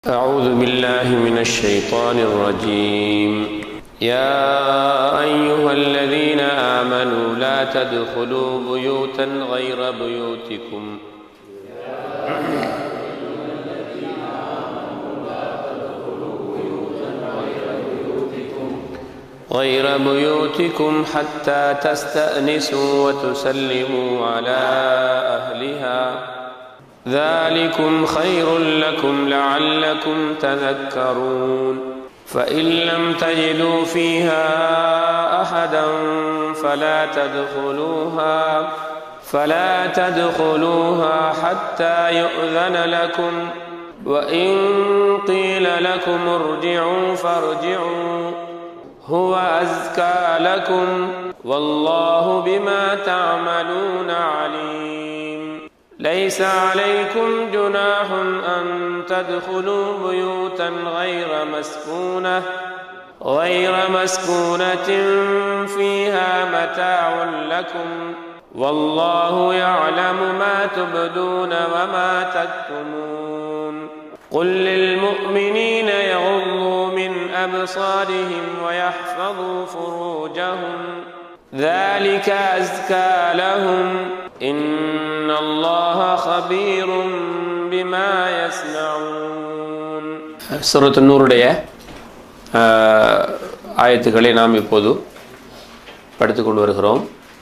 أعوذ بالله من الشيطان الرجيم يا أيها الذين آمنوا لا تدخلوا بيوتا غير بيوتكم غير بيوتكم حتى تستأنسوا وتسلموا على أهلها ذلكم خير لكم لعلكم تذكرون فإن لم تجدوا فيها أحدا فلا تدخلوها فلا تدخلوها حتى يؤذن لكم وإن قيل لكم ارجعوا فارجعوا هو أزكى لكم والله بما تعملون عليم ليس عليكم جناح أن تدخلوا بيوتا غير مسكونة غير مسكونة فيها متاع لكم والله يعلم ما تبدون وما تكتمون قل للمؤمنين يغضوا من أبصارهم ويحفظوا فروجهم ذلك أزكى لهم إن الله خبير بما يصنعون سورة النورடைய ஆயத்துக்களை நாம் இப்போது படித்துக்கொண்டு வருகிறோம்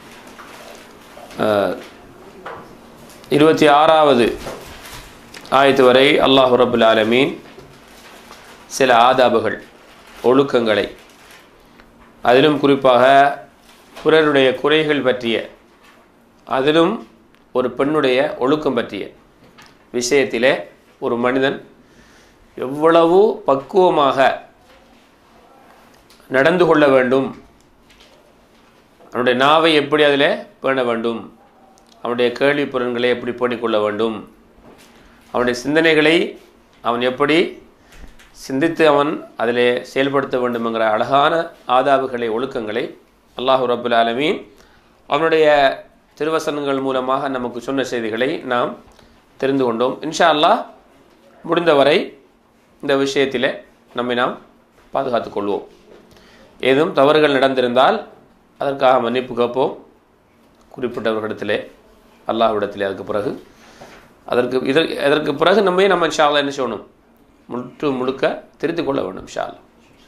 இருபத்தி ஆறாவது ஆயத்து வரை அல்லாஹு ரபுல் ஆலமீன் சில ஆதாபுகள் ஒழுக்கங்களை அதிலும் குறிப்பாக பிறருடைய குறைகள் பற்றிய அதிலும் ஒரு பெண்ணுடைய ஒழுக்கம் பற்றிய விஷயத்திலே ஒரு மனிதன் எவ்வளவு பக்குவமாக நடந்து கொள்ள வேண்டும் அவனுடைய நாவை எப்படி அதில் பேண வேண்டும் அவனுடைய கேள்வி புலன்களை எப்படி பேணிக்கொள்ள வேண்டும் அவனுடைய சிந்தனைகளை அவன் எப்படி சிந்தித்து அவன் அதில் செயல்படுத்த வேண்டும் என்கிற அழகான ஆதாபுகளை ஒழுக்கங்களை அல்லாஹு ரபுல் ஆலமீன் அவனுடைய திருவசனங்கள் மூலமாக நமக்கு சொன்ன செய்திகளை நாம் தெரிந்து கொண்டோம் இன்ஷா அல்லாஹ் முடிந்தவரை இந்த விஷயத்தில் நம்மை நாம் பாதுகாத்து கொள்வோம் ஏதும் தவறுகள் நடந்திருந்தால் அதற்காக மன்னிப்பு கேட்போம் குறிப்பிட்டவர்களிடத்திலே அல்லாஹ்விடத்திலே அதுக்கு பிறகு அதற்கு இதற்கு அதற்கு பிறகு நம்ம நம்ம இன்ஷா அல்லா என்ன செய்யணும் முற்று முழுக்க திருத்திக் கொள்ள வேண்டும் இன்ஷா அல்லா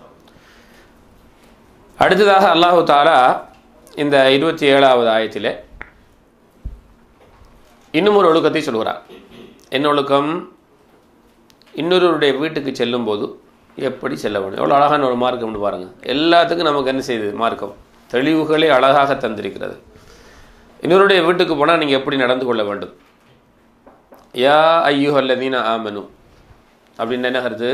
அடுத்ததாக அல்லாஹு தாலா இந்த இருபத்தி ஏழாவது ஆயத்திலே இன்னும் ஒரு ஒழுக்கத்தை சொல்கிறார் என்ன ஒழுக்கம் இன்னொருவருடைய வீட்டுக்கு செல்லும் போது எப்படி செல்ல வேண்டும் எவ்வளோ அழகான ஒரு மார்க்கம்னு பாருங்கள் எல்லாத்துக்கும் நமக்கு என்ன செய்யுது மார்க்கம் தெளிவுகளே அழகாக தந்திருக்கிறது இன்னொருடைய வீட்டுக்கு போனால் நீங்கள் எப்படி நடந்து கொள்ள வேண்டும் யா ஐயோ அல்லதீன ஆமனு அப்படின்னு என்ன கருத்து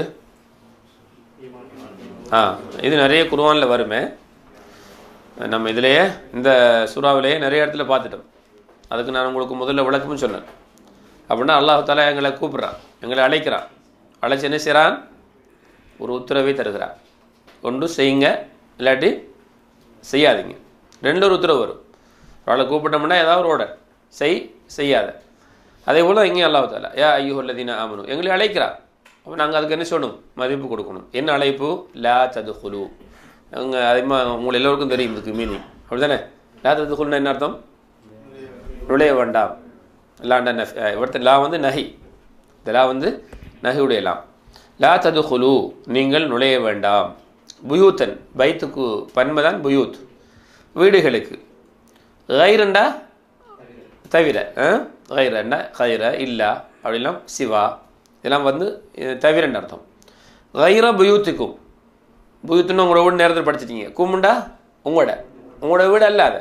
ஆ இது நிறைய குருவானில் வருமே நம்ம இதிலேயே இந்த சுறாவிலேயே நிறைய இடத்துல பார்த்துட்டோம் அதுக்கு நான் உங்களுக்கு முதல்ல விளக்கமும் சொன்னேன் அப்படின்னா அல்லாஹாலா எங்களை கூப்பிட்றான் எங்களை அழைக்கிறான் அழைச்சி என்ன செய்கிறான் ஒரு உத்தரவை தருகிறான் ஒன்று செய்யுங்க இல்லாட்டி செய்யாதீங்க ரெண்டு ஒரு உத்தரவு வரும் அவளை கூப்பிட்டோம்னா ஏதாவது ஒரு ஓடர் செய் செய்யாத அதே போல் இங்கேயும் அல்லாஹாலா ஏ ஐயோ இல்லதீனா ஆமனும் எங்களை அழைக்கிறான் அப்போ நாங்கள் அதுக்கு என்ன சொல்லணும் மதிப்பு கொடுக்கணும் என்ன அழைப்பு லா தது குழு அங்கே அதிகமாக உங்களை எல்லோருக்கும் தெரியும் இதுக்கு மீனிங் அப்படி தானே லா தது குழுனா என்ன அர்த்தம் நுழைய வேண்டாம் லாண்ட நஃப் இவர்த்த லா வந்து நஹி இந்த லா வந்து நஹியுடைய லாம் லா தது குழு நீங்கள் நுழைய வேண்டாம் புயூத்தன் பைத்துக்கு பன்மைதான் புயூத் வீடுகளுக்கு கைரண்டா தவிர கைரண்டா கைர இல்லா அப்படிலாம் சிவா இதெல்லாம் வந்து தவிரண்ட அர்த்தம் கைர புயூத்துக்கும் புயூத்துன்னு உங்களோட வீடு நேரத்தில் படிச்சிட்டீங்க கும்முண்டா உங்களோட உங்களோட வீடு அல்லாத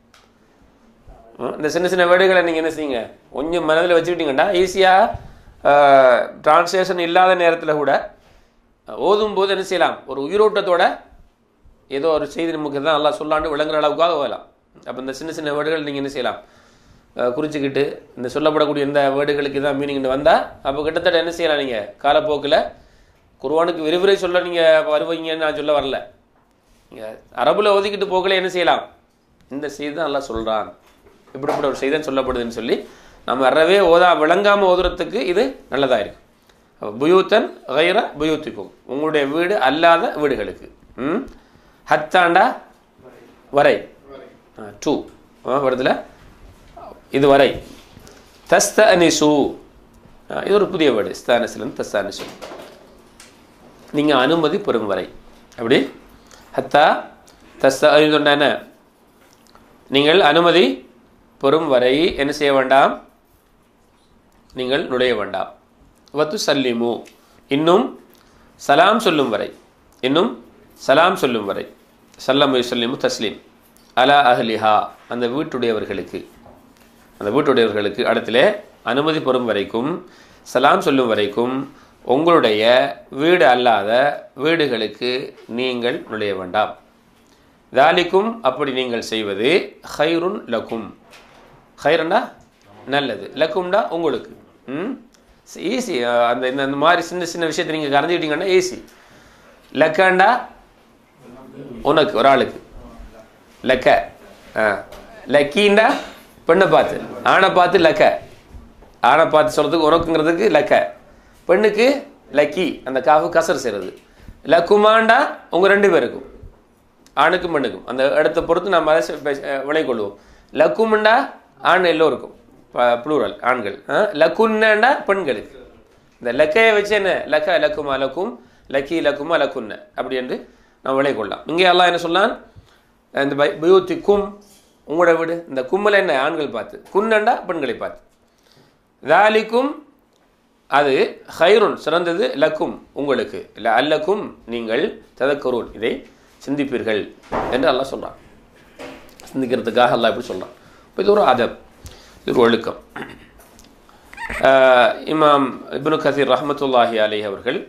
இந்த சின்ன சின்ன வீடுகளை நீங்கள் என்ன செய்யுங்க கொஞ்சம் மனதில் வச்சுக்கிட்டீங்கண்டா ஈஸியாக டிரான்ஸ்லேஷன் இல்லாத நேரத்தில் கூட ஓதும் போது என்ன செய்யலாம் ஒரு உயிரோட்டத்தோட ஏதோ ஒரு செய்தி நமக்கு தான் நல்லா சொல்லாண்டு விளங்குற அளவுக்காக போகலாம் அப்போ இந்த சின்ன சின்ன வேர்டுகள் நீங்கள் என்ன செய்யலாம் குறிச்சிக்கிட்டு இந்த சொல்லப்படக்கூடிய இந்த வேர்டுகளுக்கு தான் மீனிங் வந்தால் அப்போ கிட்டத்தட்ட என்ன செய்யலாம் நீங்கள் காலப்போக்கில் குருவானுக்கு விரிவுரை சொல்ல நீங்கள் வருவீங்கன்னு நான் சொல்ல வரல நீங்கள் அரபுல ஒதுக்கிட்டு போகல என்ன செய்யலாம் இந்த செய்தி தான் நல்லா சொல்கிறான் இப்படிப்பட்ட ஒரு செய்தி தான் சொல்லப்படுதுன்னு சொல்லி நம்ம அறவே ஓதா விளங்காமல் ஓதுறதுக்கு இது நல்லதாக இருக்கும் புயூத்தன் கைர புயூத்திக்கும் உங்களுடைய வீடு அல்லாத வீடுகளுக்கு ம் ஹத்தாண்டா வரை டூ வருதுல இது வரை தஸ்த அனிசு இது ஒரு புதிய வேர்டு ஸ்தானசிலிருந்து தஸ்த அனிசு நீங்கள் அனுமதி பெறும் வரை அப்படி ஹத்தா தஸ்த என்ன நீங்கள் அனுமதி பெறும் வரை என்ன செய்ய வேண்டாம் நீங்கள் நுழைய வேண்டாம் வத்து சல்லிமு இன்னும் சலாம் சொல்லும் வரை இன்னும் சலாம் சொல்லும் வரை சல்லம் சல்லிமு தஸ்லீம் அலா அஹ்லிஹா அந்த வீட்டுடையவர்களுக்கு அந்த வீட்டுடையவர்களுக்கு இடத்துல அனுமதி பெறும் வரைக்கும் சலாம் சொல்லும் வரைக்கும் உங்களுடைய வீடு அல்லாத வீடுகளுக்கு நீங்கள் நுழைய வேண்டாம் தாலிக்கும் அப்படி நீங்கள் செய்வது ஹைருன் லக்கும் ஹைரண்டா நல்லது லக்கும்டா உங்களுக்கு ம் ஈஸி அந்த இந்த இந்த மாதிரி சின்ன சின்ன விஷயத்தை நீங்கள் கறந்துக்கிட்டீங்கன்னா ஈஸி லக்கண்டா உனக்கு ஒரு ஆளுக்கு லக்க ஆ லக்கீண்டா பெண்ணை பார்த்து ஆணை பார்த்து லக்க ஆணை பார்த்து சொல்கிறதுக்கு உனக்குங்கிறதுக்கு லக்க பெண்ணுக்கு லக்கி அந்த காஃபு கசர் செய்கிறது லக்குமாண்டா உங்கள் ரெண்டு பேருக்கும் ஆணுக்கும் பெண்ணுக்கும் அந்த இடத்தை பொறுத்து நம்ம அதை விளை கொள்வோம் லக்குமுண்டா ஆண் எல்லோருக்கும் ப்ளூரல் ஆண்கள் லக்குன்னண்டா பெண்களுக்கு இந்த லக்கையை வச்சு என்ன லக்க லக்குமா லக்கும் லக்கி லக்குமா லக்குன்ன அப்படி என்று நம்ம விளை கொள்ளலாம் இங்கே எல்லாம் என்ன சொல்லலாம் இந்த பயூத்தி கும் உங்களோட வீடு இந்த கும்மல என்ன ஆண்கள் பார்த்து குன்னண்டா பெண்களை பார்த்து தாலிக்கும் அது ஹைருன் சிறந்தது லக்கும் உங்களுக்கு இல்லை அல்லக்கும் நீங்கள் ததக்கரூன் இதை சிந்திப்பீர்கள் என்று அல்லாஹ் சொல்கிறான் சிந்திக்கிறதுக்காக அல்லாஹ் இப்படி சொல்கிறான் இப்போ இது ஒரு அதப் இது ஒரு ஒழுக்கம் இமாம் இப்னு கசீர் ரஹமத்துல்லாஹி அலி அவர்கள்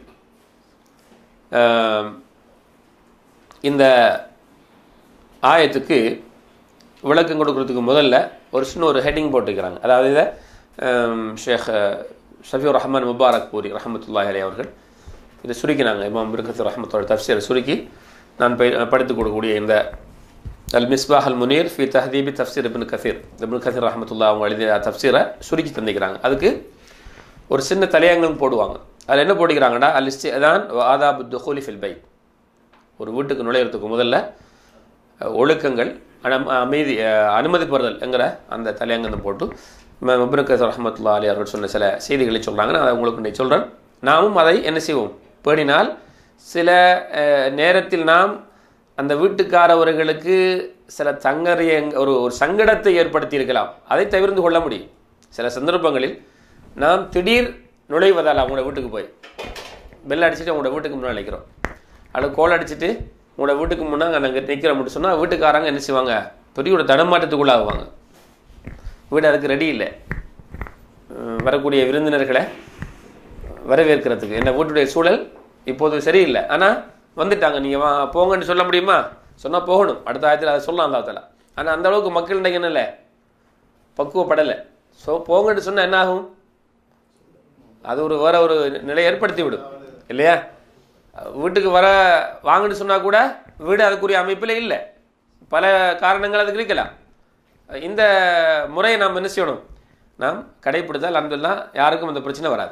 இந்த ஆயத்துக்கு விளக்கம் கொடுக்கறதுக்கு முதல்ல ஒரு சின்ன ஒரு ஹெட்டிங் போட்டுக்கிறாங்க அதாவது இதை ஷேக் ஷஃபியூர் ரஹ்மான் முபாரக் பூரி ரஹமத்துல்லாஹி அலி அவர்கள் இதை சுருக்கினாங்க இமாம் பிருக்கத்து ரஹமத்தோட தப்சீரை சுருக்கி நான் படித்து கொடுக்கக்கூடிய இந்த அல் மிஸ்பாஹ் அல் முனீர் ஃபி தஹதீபி தப்சீர் இப்னு கசீர் இப்னு கசீர் ரஹமத்துல்லா அவங்க எழுதிய தப்சீரை சுருக்கி தந்திக்கிறாங்க அதுக்கு ஒரு சின்ன தலையங்கம் போடுவாங்க அதில் என்ன போட்டுக்கிறாங்கன்னா அல் இஸ்டி அதான் ஆதாபு துஹூலி ஃபில் பை ஒரு வீட்டுக்கு நுழையிறதுக்கு முதல்ல ஒழுக்கங்கள் அமைதி அனுமதி பெறுதல் என்கிற அந்த தலையங்கத்தை போட்டு முப்ரகத் ரஹமத்துல்லா அலி அவர்கள் சொன்ன சில செய்திகளை சொல்கிறாங்க நான் உங்களுக்கு இன்றைக்கு சொல்கிறேன் நாமும் அதை என்ன செய்வோம் பேணினால் சில நேரத்தில் நாம் அந்த வீட்டுக்காரவர்களுக்கு சில தங்கறிய ஒரு ஒரு சங்கடத்தை ஏற்படுத்தி இருக்கலாம் அதை தவிர்த்து கொள்ள முடியும் சில சந்தர்ப்பங்களில் நாம் திடீர் நுழைவதால் அவங்களோட வீட்டுக்கு போய் பெல் அடிச்சுட்டு அவங்களோட வீட்டுக்கு முன்னால் நிற்கிறோம் அல்லது கோல் அடிச்சுட்டு உங்களோட வீட்டுக்கு முன்னாங்க நாங்கள் நிற்கிறோம் அப்படின்னு சொன்னால் வீட்டுக்காரங்க என்ன செய்வாங்க பெரிய ஒரு தடமாட்டத்துக்குள்ளாகுவாங்க வீடு அதுக்கு ரெடி இல்லை வரக்கூடிய விருந்தினர்களை வரவேற்கிறதுக்கு என்ன வீட்டுடைய சூழல் இப்போது சரியில்லை ஆனால் வந்துட்டாங்க நீங்கள் வா போங்கன்னு சொல்ல முடியுமா சொன்னால் போகணும் அடுத்த ஆயத்தில் அதை சொல்லலாம் அந்த ஆனால் அந்த அளவுக்கு மக்கள் இன்றைக்கு என்ன இல்லை பக்குவப்படலை ஸோ போங்கன்னு சொன்னால் என்ன ஆகும் அது ஒரு வேற ஒரு நிலை ஏற்படுத்தி விடும் இல்லையா வீட்டுக்கு வர வாங்கன்னு சொன்னால் கூட வீடு அதுக்குரிய அமைப்பில் இல்லை பல காரணங்கள் அதுக்கு இருக்கலாம் இந்த முறையை நாம் என்ன செய்யணும் நாம் கடைப்பிடித்தால் அன்பெல்லாம் யாருக்கும் அந்த பிரச்சனை வராது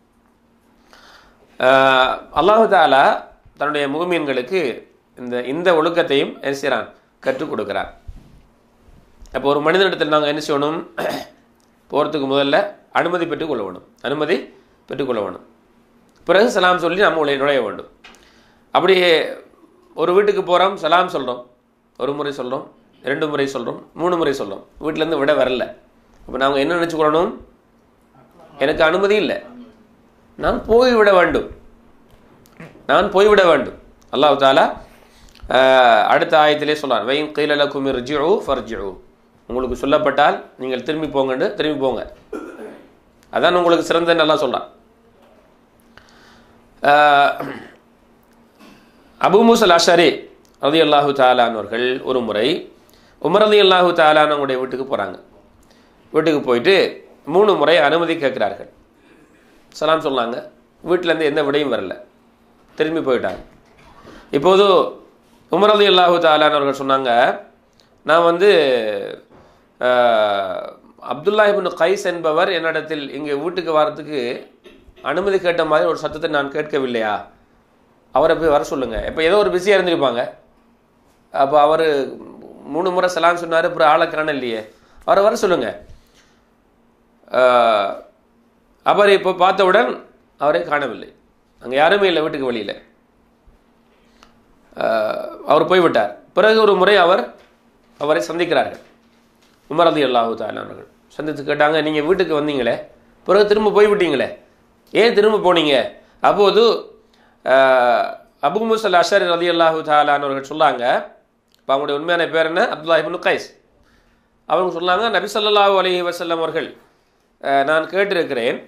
அல்லாஹு தாலா தன்னுடைய முகமீன்களுக்கு இந்த இந்த ஒழுக்கத்தையும் என்ன செய்கிறான் கற்றுக் கொடுக்குறான் அப்போ ஒரு மனிதனிடத்தில் நாங்கள் என்ன செய்யணும் போகிறதுக்கு முதல்ல அனுமதி பெற்றுக்கொள்ள வேண்டும் அனுமதி பெற்றுக்கொள்ள வேண்டும் பிறகு சலாம் சொல்லி நம்ம உள்ள நுழைய வேண்டும் அப்படி ஒரு வீட்டுக்கு போகிறோம் சலாம் சொல்கிறோம் ஒரு முறை சொல்கிறோம் ரெண்டு முறை சொல்கிறோம் மூணு முறை சொல்கிறோம் வீட்டிலேருந்து விட வரல அப்போ நாங்கள் என்ன நினச்சிக்கொள்ளணும் எனக்கு அனுமதி இல்லை நான் போய்விட வேண்டும் நான் போய்விட வேண்டும் அல்லாஹ் தாலா அடுத்த ஆயத்திலே சொன்னார் வைன் கைலல குமிர் ஜிழு ஃபர்ஜிழு உங்களுக்கு சொல்லப்பட்டால் நீங்கள் திரும்பி போங்கன்னு திரும்பி போங்க அதான் உங்களுக்கு சிறந்த நல்லா சொல்கிறான் அபு மூசல் அஷரி ரதி அல்லாஹு தாலானவர்கள் ஒரு முறை உமர் ரதி அல்லாஹு தாலானவங்களுடைய வீட்டுக்கு போகிறாங்க வீட்டுக்கு போயிட்டு மூணு முறை அனுமதி கேட்குறார்கள் சலாம் சொன்னாங்க வீட்டிலேருந்து எந்த விடையும் வரல திரும்பி போயிட்டாங்க இப்போது உமர் அலி அல்லாஹு தாலானவர்கள் சொன்னாங்க நான் வந்து அப்துல்லா இபின் கைஸ் என்பவர் என்னிடத்தில் இங்கே வீட்டுக்கு வர்றதுக்கு அனுமதி கேட்ட மாதிரி ஒரு சத்தத்தை நான் கேட்கவில்லையா அவரை போய் வர சொல்லுங்க இப்போ ஏதோ ஒரு பிஸியாக இருந்திருப்பாங்க அப்போ அவர் மூணு முறை சலாம் சொன்னார் அப்புறம் ஆளை காண இல்லையே அவரை வர சொல்லுங்க ஆஹ், அவரை இப்போ பார்த்தவுடன் அவரை காணவில்லை அங்கே யாருமே இல்லை வீட்டுக்கு வெளியில் அவர் போய்விட்டார் பிறகு ஒரு முறை அவர் அவரை சந்திக்கிறார்கள் உமர் அலி அல்லாஹு அவர்கள் சந்தித்து கேட்டாங்க நீங்கள் வீட்டுக்கு வந்தீங்களே பிறகு திரும்ப போய்விட்டீங்களே ஏன் திரும்ப போனீங்க அப்போது ஆஹ், அபு முசல் அஷர் ரதி அல்லாஹு அவர்கள் சொன்னாங்க இப்போ அவங்களுடைய உண்மையான பேர் என்ன அப்துல்லா இப்னு கைஸ் அவங்க சொன்னாங்க நபி ஸல்லல்லாஹு அலைஹி வஸல்லம் அவர்கள் ஆஹ், நான் கேட்டிருக்கிறேன்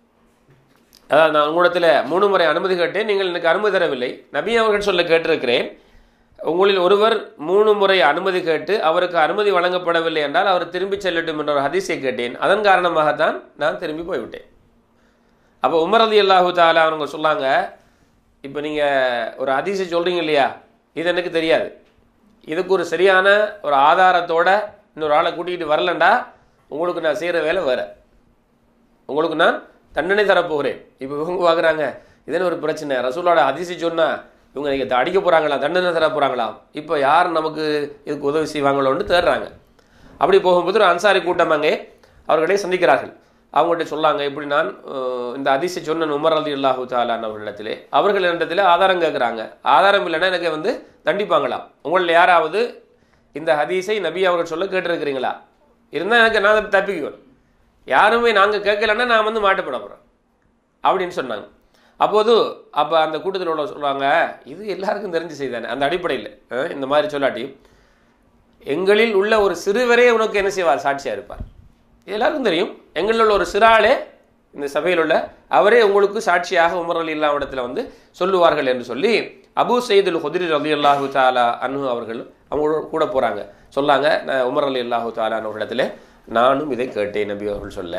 அதாவது நான் உங்களிடத்தில் மூணு முறை அனுமதி கேட்டேன் நீங்கள் எனக்கு அனுமதி தரவில்லை நபி அவர்கள் சொல்ல கேட்டிருக்கிறேன் உங்களில் ஒருவர் மூணு முறை அனுமதி கேட்டு அவருக்கு அனுமதி வழங்கப்படவில்லை என்றால் அவர் திரும்பி செல்லட்டும் என்ற ஒரு ஹதீஸை கேட்டேன் அதன் காரணமாகத்தான் நான் திரும்பி போய்விட்டேன் அப்போ உமர் அலி அல்லாஹு தாலா அவங்க சொன்னாங்க இப்போ நீங்கள் ஒரு ஹதீஸை சொல்கிறீங்க இல்லையா இது எனக்கு தெரியாது இதுக்கு ஒரு சரியான ஒரு ஆதாரத்தோட இன்னொரு ஆளை கூட்டிகிட்டு வரலண்டா உங்களுக்கு நான் செய்கிற வேலை வேறு உங்களுக்கு நான் தண்டனை தரப்போகிறேன் இப்போ இவங்க பார்க்குறாங்க இதே ஒரு பிரச்சனை ரசூலோட அதிசி சொன்னா இவங்க நீங்கள் அடிக்க போகிறாங்களா தண்டனை தர போகிறாங்களா இப்போ யார் நமக்கு இதுக்கு உதவி செய்வாங்களோன்னு தேடுறாங்க அப்படி போகும்போது ஒரு அன்சாரி கூட்டம் அங்கே அவர்களை சந்திக்கிறார்கள் அவங்கள்ட்ட சொல்லாங்க இப்படி நான் அஹ், இந்த அதிசி சொன்ன உமர் அலி அல்லாஹு தாலான் அவர்களிடத்திலே அவர்கள் இடத்திலே ஆதாரம் கேட்குறாங்க ஆதாரம் இல்லைன்னா எனக்கு வந்து தண்டிப்பாங்களாம் உங்களில் யாராவது இந்த ஹதீஸை நபி அவர்கள் சொல்ல கேட்டிருக்கிறீங்களா இருந்தால் எனக்கு நான் தப்பிக்குவேன் யாருமே நாங்கள் கேட்கலன்னா நான் வந்து மாட்டப்பட போகிறேன் அப்படின்னு சொன்னாங்க அப்போது அப்போ அந்த கூட்டத்தில் உள்ள சொல்லுவாங்க இது எல்லாருக்கும் தெரிஞ்ச செய்தானே அந்த அடிப்படையில் அஹ், இந்த மாதிரி சொல்லாட்டி எங்களில் உள்ள ஒரு சிறுவரே உனக்கு என்ன செய்வார் சாட்சியாக இருப்பார் இது எல்லாருக்கும் தெரியும் எங்களில் உள்ள ஒரு சிறாளே இந்த சபையில் உள்ள அவரே உங்களுக்கு சாட்சியாக உமர் அலி இல்லா இடத்துல வந்து சொல்லுவார்கள் என்று சொல்லி அபு சயீதுல் ஹுதிரி ரலி அல்லாஹு தாலா அனு அவர்கள் அவங்களோட கூட போகிறாங்க சொல்லாங்க நான் உமர் அலி அல்லாஹு தாலா இடத்துல நானும் இதை கேட்டேன் நபி அவர்கள் சொல்ல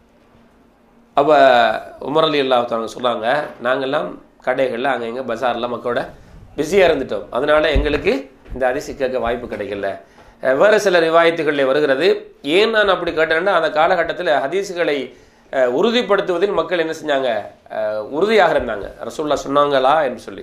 அப்போ உமர் அலி அல்லாஹ் தாங்க சொன்னாங்க நாங்கள்லாம் கடைகளில் அங்கே எங்கே பஜாரில் மக்களோட பிஸியாக இருந்துட்டோம் அதனால எங்களுக்கு இந்த அரிசி கேட்க வாய்ப்பு கிடைக்கல அஹ் வேறு சில ரிவாயத்துகளில் வருகிறது ஏன் நான் அப்படி கேட்டேன்னா அந்த காலகட்டத்தில் ஹதீஸுகளை அஹ், உறுதிப்படுத்துவதில் மக்கள் என்ன செஞ்சாங்க அஹ், உறுதியாக இருந்தாங்க ரசூல்லா சொன்னாங்களா என்று சொல்லி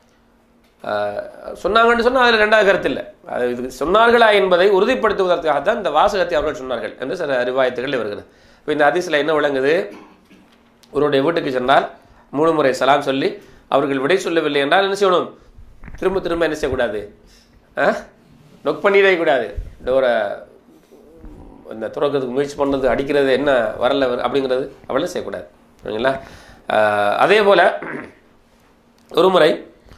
அஹ், சொன்னாங்கன்னு சொன்னால் அதில் ரெண்டாவது கருத்து இல்லை அது இது சொன்னார்களா என்பதை உறுதிப்படுத்துவதற்காகத்தான் இந்த வாசகத்தை அவர்கள் சொன்னார்கள் என்று சில ரிவாயத்துகளில் வருகிறது இப்போ இந்த ஹதீஸில் என்ன விளங்குது ஒருவருடைய வீட்டுக்கு சென்றால் மூணு முறை சலாம் சொல்லி அவர்கள் விடை சொல்லவில்லை என்றால் என்ன செய்யணும் திரும்ப திரும்ப என்ன செய்யக்கூடாது ஆ நொக் பண்ணிடவே கூடாது டோரை இந்த துறக்கிறதுக்கு முயற்சி பண்ணுறது அடிக்கிறது என்ன வரல வர- அப்படிங்கிறது அவளை செய்யக்கூடாது சரிங்களா ஆஹ் அதே போல் ஒரு முறை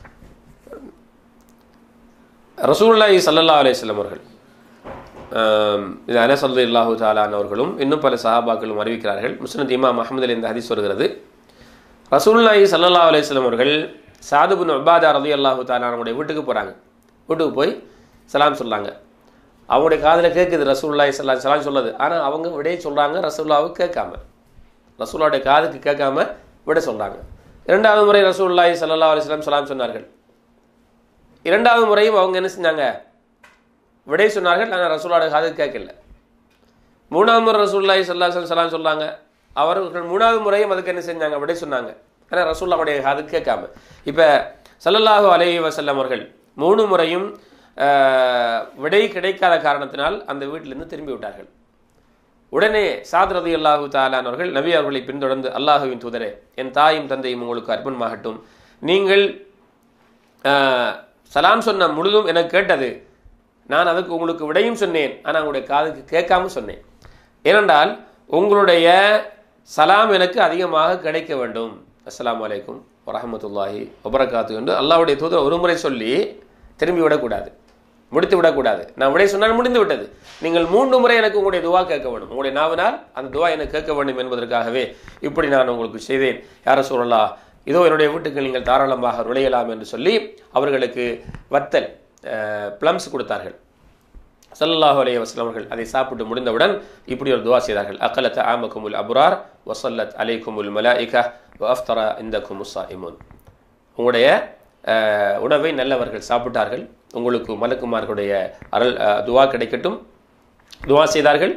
ரசூலுல்லாஹி ஸல்லல்லாஹு அலைஹி வஸல்லம் அவர்கள் ஆம், இது அனஸ் அல்லு இல்லாஹு தாலான் அவர்களும் இன்னும் பல சஹாபாக்களும் அறிவிக்கிறார்கள் முஸ்னத் இமாம் அஹமதுல இந்த ஹதீஸ் வருகிறது ரசூலுல்லாஹி ஸல்லல்லாஹு அலைஹி வஸல்லம் அவர்கள் சாதுபின் உபாதா ரதி அல்லாஹு தாலானுடைய வீட்டுக்கு போகிறாங்க வீட்டுக்கு போய் சலாம் சொல்லாங்க அவங்களுடைய காதில் கேட்குது ரசூலுல்லாஹி ஸல்லல்லாஹு அலைஹி சலாம் சொல்லுது ஆனால் அவங்க விடையே சொல்கிறாங்க ரசூல்லாவுக்கு கேட்காம ரசூலுடைய காதுக்கு கேட்காம விட சொல்கிறாங்க இரண்டாவது முறை ரசூலுல்லாஹி ஸல்லல்லாஹு அலைஹி வஸல்லம் சலாம் சொன்னார்கள் இரண்டாவது முறையும் அவங்க என்ன செஞ்சாங்க விடை சொன்னார்கள் ஆனால் ரசூலோட காது கேட்கல மூணாவது முறை ரசூல்லாய் சல்லா சலாம் சொன்னாங்க அவர்கள் மூணாவது முறையும் அதுக்கு என்ன செஞ்சாங்க விடை சொன்னாங்க ஆனால் ரசூல்லாவுடைய காது கேட்காம இப்போ சல்லல்லாஹு அலைஹி வஸல்லம் அவர்கள் மூணு முறையும் ஆஹ், விடை கிடைக்காத காரணத்தினால் அந்த வீட்டிலிருந்து திரும்பி விட்டார்கள் உடனே சாத் ரதி அல்லாஹு தாலானவர்கள் நபி அவர்களை பின்தொடர்ந்து அல்லாஹுவின் தூதரே என் தாயும் தந்தையும் உங்களுக்கு அர்ப்பணமாகட்டும் நீங்கள் ஆஹ், சலாம் சொன்ன முழுதும் எனக்கு கேட்டது நான் அதுக்கு உங்களுக்கு விடையும் சொன்னேன் ஆனால் உங்களுடைய காதுக்கு கேட்காம சொன்னேன் ஏனென்றால் உங்களுடைய சலாம் எனக்கு அதிகமாக கிடைக்க வேண்டும் அஸ்ஸலாமு அலைக்கும் வரஹமத்துல்லாஹி வபரகாத்து என்று அல்லாஹ்வுடைய தூதர் ஒரு முறை சொல்லி திரும்பி விடக்கூடாது முடித்து விடக்கூடாது நான் விடை சொன்னால் முடிந்து விட்டது நீங்கள் மூன்று முறை எனக்கு உங்களுடைய துவா கேட்க வேண்டும் உங்களுடைய நாவினால் அந்த துவா எனக்கு கேட்க வேண்டும் என்பதற்காகவே இப்படி நான் உங்களுக்கு செய்தேன் யார சொல்லலா இதோ என்னுடைய வீட்டுக்கு நீங்கள் தாராளமாக நுழையலாம் என்று சொல்லி அவர்களுக்கு வத்தல் ப்ளம்ஸ் கொடுத்தார்கள் ஸல்லல்லாஹு அலைஹி வஸல்லம் அவர்கள் அதை சாப்பிட்டு முடிந்தவுடன் இப்படி ஒரு துவா செய்தார்கள் அக்கலத் ஆமக்குமுல் அபுரார் வசல்லத் அலைக்குமுல் மலாயிகா வ அஃப்தரா இந்தக்கும் முசாயிமுன் உங்களுடைய அஹ், உணவை நல்லவர்கள் சாப்பிட்டார்கள் உங்களுக்கு மலக்குமார்களுடைய அருள் அஹ், துவா கிடைக்கட்டும் துவா செய்தார்கள்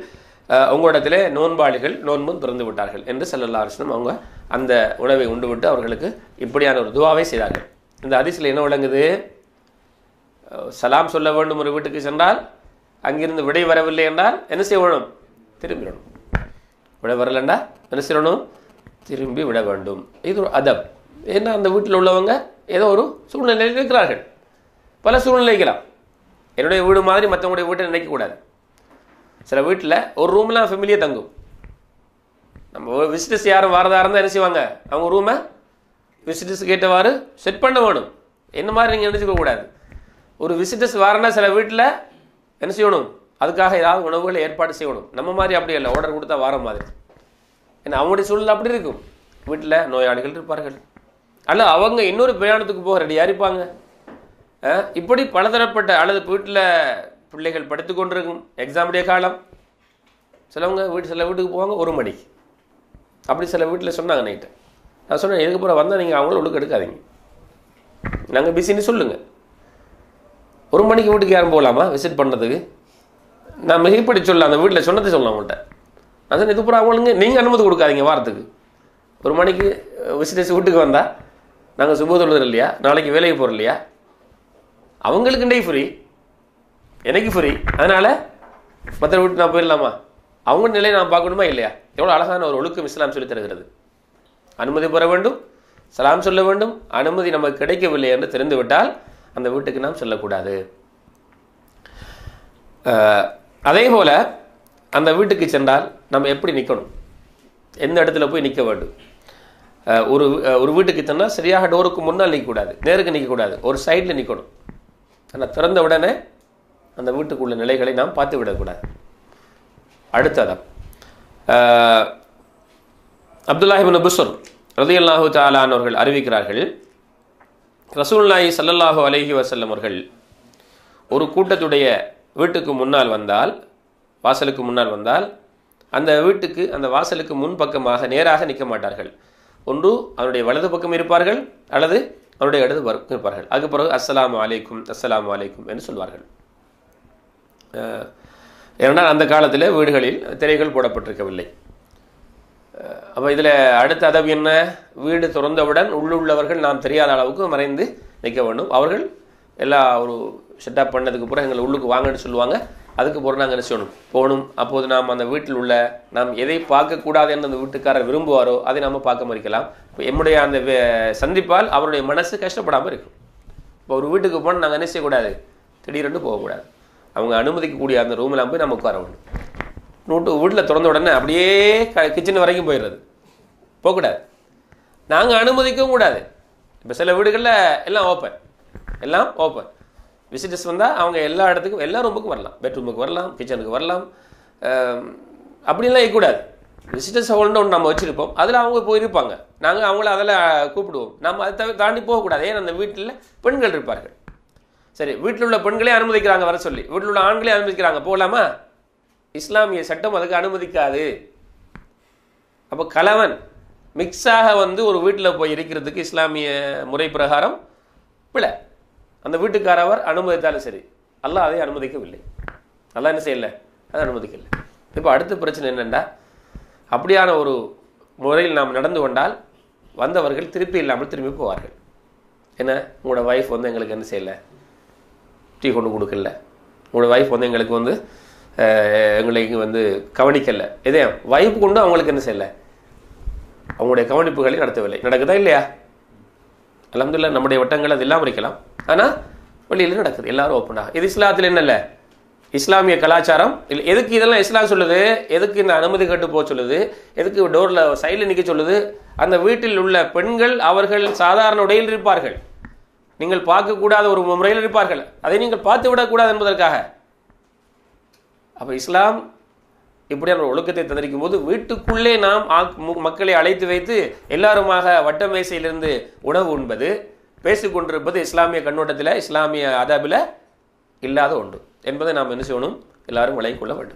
அஹ், உங்களிடத்திலே நோன்பாளிகள் நோன்பும் திறந்து விட்டார்கள் என்று ஸல்லல்லாஹு அலைஹி வஸல்லம் அவங்க அந்த உணவை உண்டு விட்டு அவர்களுக்கு இப்படியான ஒரு துவாவை செய்தார்கள் இந்த ஹதீஸில் என்ன விளங்குது அஹ், சலாம் சொல்ல வேண்டும் ஒரு வீட்டுக்கு சென்றால் அங்கிருந்து விடை வரவில்லை என்றால் என்ன செய்ய வேணும் திரும்பிடணும் விட வரலண்டா என்ன செய்யணும் திரும்பி விட வேண்டும் இது ஒரு அதப் ஏன்னா அந்த வீட்டில் உள்ளவங்க ஏதோ ஒரு சூழ்நிலையில் இருக்கிறார்கள் பல சூழ்நிலைக்கலாம் என்னுடைய வீடு மாதிரி மற்றவங்களுடைய வீட்டை நினைக்கக்கூடாது சில வீட்டில் ஒரு ரூம்லாம் ஃபெமிலியாக தங்கும் நம்ம விசிட்டர்ஸ் யாரும் வரதா இருந்தால் என்ன செய்வாங்க அவங்க ரூமை விசிட்டர்ஸ் கேட்டவாறு செட் பண்ண வேணும் என்ன மாதிரி நீங்கள் நினச்சிக்க கூடாது ஒரு விசிட்டர்ஸ் வரனா சில வீட்டில் என்ன செய்யணும் அதுக்காக ஏதாவது உணவுகளை ஏற்பாடு செய்யணும் நம்ம மாதிரி அப்படி இல்லை ஆர்டர் கொடுத்தா வார மாதிரி ஏன்னா அவங்களுடைய சூழ்நிலை அப்படி இருக்கும் வீட்டில் நோயாளிகள் இருப்பார்கள் அல்ல அவங்க இன்னொரு பிரயாணத்துக்கு போக ரெடியாக இருப்பாங்க அஹ், இப்படி பலதரப்பட்ட அல்லது வீட்டில் பிள்ளைகள் படித்து கொண்டிருக்கும் எக்ஸாமுடைய காலம் சிலவங்க வீட்டு சில வீட்டுக்கு போவாங்க ஒரு மணிக்கு அப்படி சில வீட்டில் சொன்னாங்க நைட்டு நான் சொன்னேன் எதுக்கு போகிற வந்தால் நீங்கள் அவங்கள உள்ளுக்கு எடுக்காதீங்க நாங்கள் பிஸின்னு சொல்லுங்கள் ஒரு மணிக்கு வீட்டுக்கு யாரும் போகலாமா விசிட் பண்ணுறதுக்கு நான் மிகப்படி சொல்ல அந்த வீட்டில் சொன்னதை சொல்லலாம் அவங்கள்ட்ட நான் சொன்னேன் இது பூரா அவங்களுக்கு நீங்கள் அனுமதி கொடுக்காதீங்க வாரத்துக்கு ஒரு மணிக்கு விசிட்டர்ஸ் வீட்டுக்கு வந்தால் நாங்கள் சுப தொழுது இல்லையா நாளைக்கு வேலைக்கு போகிறோம் இல்லையா அவங்களுக்கு டே ஃப்ரீ எனக்கு ஃப்ரீ அதனால் மற்ற வீட்டு நான் போயிடலாமா அவங்க நிலையை நான் பார்க்கணுமா இல்லையா எவ்வளோ அழகான ஒரு ஒழுக்கம் இஸ்லாம் சொல்லித் தருகிறது அனுமதி பெற வேண்டும் சலாம் சொல்ல வேண்டும் அனுமதி நமக்கு கிடைக்கவில்லை என்று தெரிந்து விட்டால் அந்த வீட்டுக்கு நாம் செல்லக்கூடாது அஹ், அதே போல அந்த வீட்டுக்கு சென்றால் நம்ம எப்படி நிற்கணும் எந்த இடத்துல போய் நிற்க வேண்டும் அஹ், ஒரு அஹ், ஒரு வீட்டுக்கு சென்றால் சரியாக டோருக்கு முன்னால் நிற்கக்கூடாது நேருக்கு நிற்கக்கூடாது ஒரு சைடில் நிற்கணும் ஆனால் திறந்த உடனே அந்த வீட்டுக்குள்ள நிலைகளை நாம் பார்த்து விடக்கூடாது அடுத்ததம் அஹ், அப்துல்லாஹிபின் புஸ்ர் ரதியல்லாஹு தாலான் அவர்கள் அறிவிக்கிறார்கள் ரசூலுல்லாஹி ஸல்லல்லாஹு அலைஹி வஸல்லம் அவர்கள் ஒரு கூட்டத்துடைய வீட்டுக்கு முன்னால் வந்தால் வாசலுக்கு முன்னால் வந்தால் அந்த வீட்டுக்கு அந்த வாசலுக்கு முன்பக்கமாக நேராக நிற்க மாட்டார்கள் ஒன்று அவனுடைய வலது பக்கம் இருப்பார்கள் அல்லது அவனுடைய இடது பக்கம் இருப்பார்கள் அதுக்கு பிறகு அஸ்ஸலாமு அலைக்கும் அஸ்ஸலாமு அலைக்கும் என்று சொல்வார்கள் அஹ், ஏனென்றால் அந்த காலத்தில் வீடுகளில் திரைகள் போடப்பட்டிருக்கவில்லை அப்போ இதில் அடுத்த அதவு என்ன வீடு திறந்தவுடன் உள்ளுள்ளவர்கள் நாம் தெரியாத அளவுக்கு மறைந்து நிற்க வேண்டும் அவர்கள் எல்லா ஒரு செட்டப் பண்ணதுக்கு பிறகு எங்களை உள்ளுக்கு வாங்கன்னு சொல்லுவாங்க அதுக்கு பிறகு நாங்கள் என்ன செய்யணும் போகணும் அப்போது நாம் அந்த வீட்டில் உள்ள நாம் எதை பார்க்கக்கூடாது என்று அந்த வீட்டுக்காரர் விரும்புவாரோ அதை நாம் பார்க்க மறிக்கலாம் இப்போ எம்முடைய அந்த வே- சந்திப்பால் அவருடைய மனசு கஷ்டப்படாமல் இருக்கும் இப்போ ஒரு வீட்டுக்கு போனால் நாங்கள் என்ன செய்யக்கூடாது திடீரென்று போகக்கூடாது அவங்க அனுமதிக்கக்கூடிய அந்த ரூமில் போய் நம்ம உட்கார வேண்டும் நூட்டு வீட்டில் திறந்த உடனே அப்படியே க கிச்சன் வரைக்கும் போயிடுறது போகக்கூடாது நாங்கள் அனுமதிக்கவும் கூடாது இப்போ சில வீடுகளில் எல்லாம் ஓப்பன் எல்லாம் ஓப்பன் விசிட்டர்ஸ் வந்தால் அவங்க எல்லா இடத்துக்கும் எல்லா ரூமுக்கும் வரலாம் பெட்ரூமுக்கு வரலாம் கிச்சனுக்கு வரலாம் அஹ், அப்படிலாம் இருக்கக்கூடாது விசிட்டர்ஸ் ஹோல்னு ஒன்று நம்ம வச்சுருப்போம் அதில் அவங்க போயிருப்பாங்க நாங்கள் அவங்கள அதில் கூப்பிடுவோம் நம்ம அதை தவிர தாண்டி போகக்கூடாது ஏன்னா அந்த வீட்டில் பெண்கள் இருப்பார்கள் சரி வீட்டில் உள்ள பெண்களே அனுமதிக்கிறாங்க வர சொல்லி வீட்டில் உள்ள ஆண்களே அனுமதிக்கிறாங்க போகலாமா இஸ்லாமிய சட்டம் அதுக்கு அனுமதிக்காது அப்போ கலவன் மிக்ஸாக வந்து ஒரு வீட்டில் போய் இருக்கிறதுக்கு இஸ்லாமிய முறை பிரகாரம் பிழை அந்த வீட்டுக்காரவர் அனுமதித்தாலும் சரி அல்லாஹ் அதை அனுமதிக்கவில்லை அல்லாஹ் என்ன செய்யல அதை அனுமதிக்கல இப்போ அடுத்த பிரச்சனை என்னென்னா அப்படியான ஒரு முறையில் நாம் நடந்து கொண்டால் வந்தவர்கள் திருப்பி இல்லாமல் திரும்பி போவார்கள் என்ன உங்களோட ஒய்ஃப் வந்து எங்களுக்கு என்ன செய்யலை டீ கொண்டு கொடுக்கல உங்களோட ஒய்ஃப் வந்து எங்களுக்கு வந்து அஹ், எங்களுக்கு வந்து கவனிக்கல இதே வைஃப் கொண்டு அவங்களுக்கு என்ன செய்யலை அவங்களுடைய கவனிப்புகளை நடத்தவில்லை நடக்குதா இல்லையா அல்ஹம்துலில்லாஹ் நம்முடைய வட்டங்கள் அது இல்லாமல் இருக்கலாம் ஆனால் வெளியில் நடக்குது எல்லாரும் ஓப்பனாக இது இஸ்லாத்தில் என்னல்ல இஸ்லாமிய கலாச்சாரம் இல்லை எதுக்கு இதெல்லாம் இஸ்லாம் சொல்லுது எதுக்கு இந்த அனுமதி கட்டு போக சொல்லுது எதுக்கு டோரில் சைடில் நிற்க சொல்லுது அந்த வீட்டில் உள்ள பெண்கள் அவர்கள் சாதாரண உடையில் இருப்பார்கள் நீங்கள் பார்க்கக்கூடாத ஒரு முறையில் இருப்பார்கள் அதை நீங்கள் பார்த்து விடக்கூடாது என்பதற்காக அப்போ இஸ்லாம் இப்படியான ஒரு ஒழுக்கத்தை தந்திருக்கும் போது வீட்டுக்குள்ளே நாம் ஆக்- மு- மக்களை அழைத்து வைத்து எல்லாருமாக வட்ட மேசையிலிருந்து உணவு உண்பது பேசிக்கொண்டிருப்பது இஸ்லாமிய கண்ணோட்டத்தில் இஸ்லாமிய அதாபில் இல்லாத ஒன்று என்பதை நாம் என்ன செய்யணும் எல்லாரும் விளங்கிக் கொள்ள வேண்டும்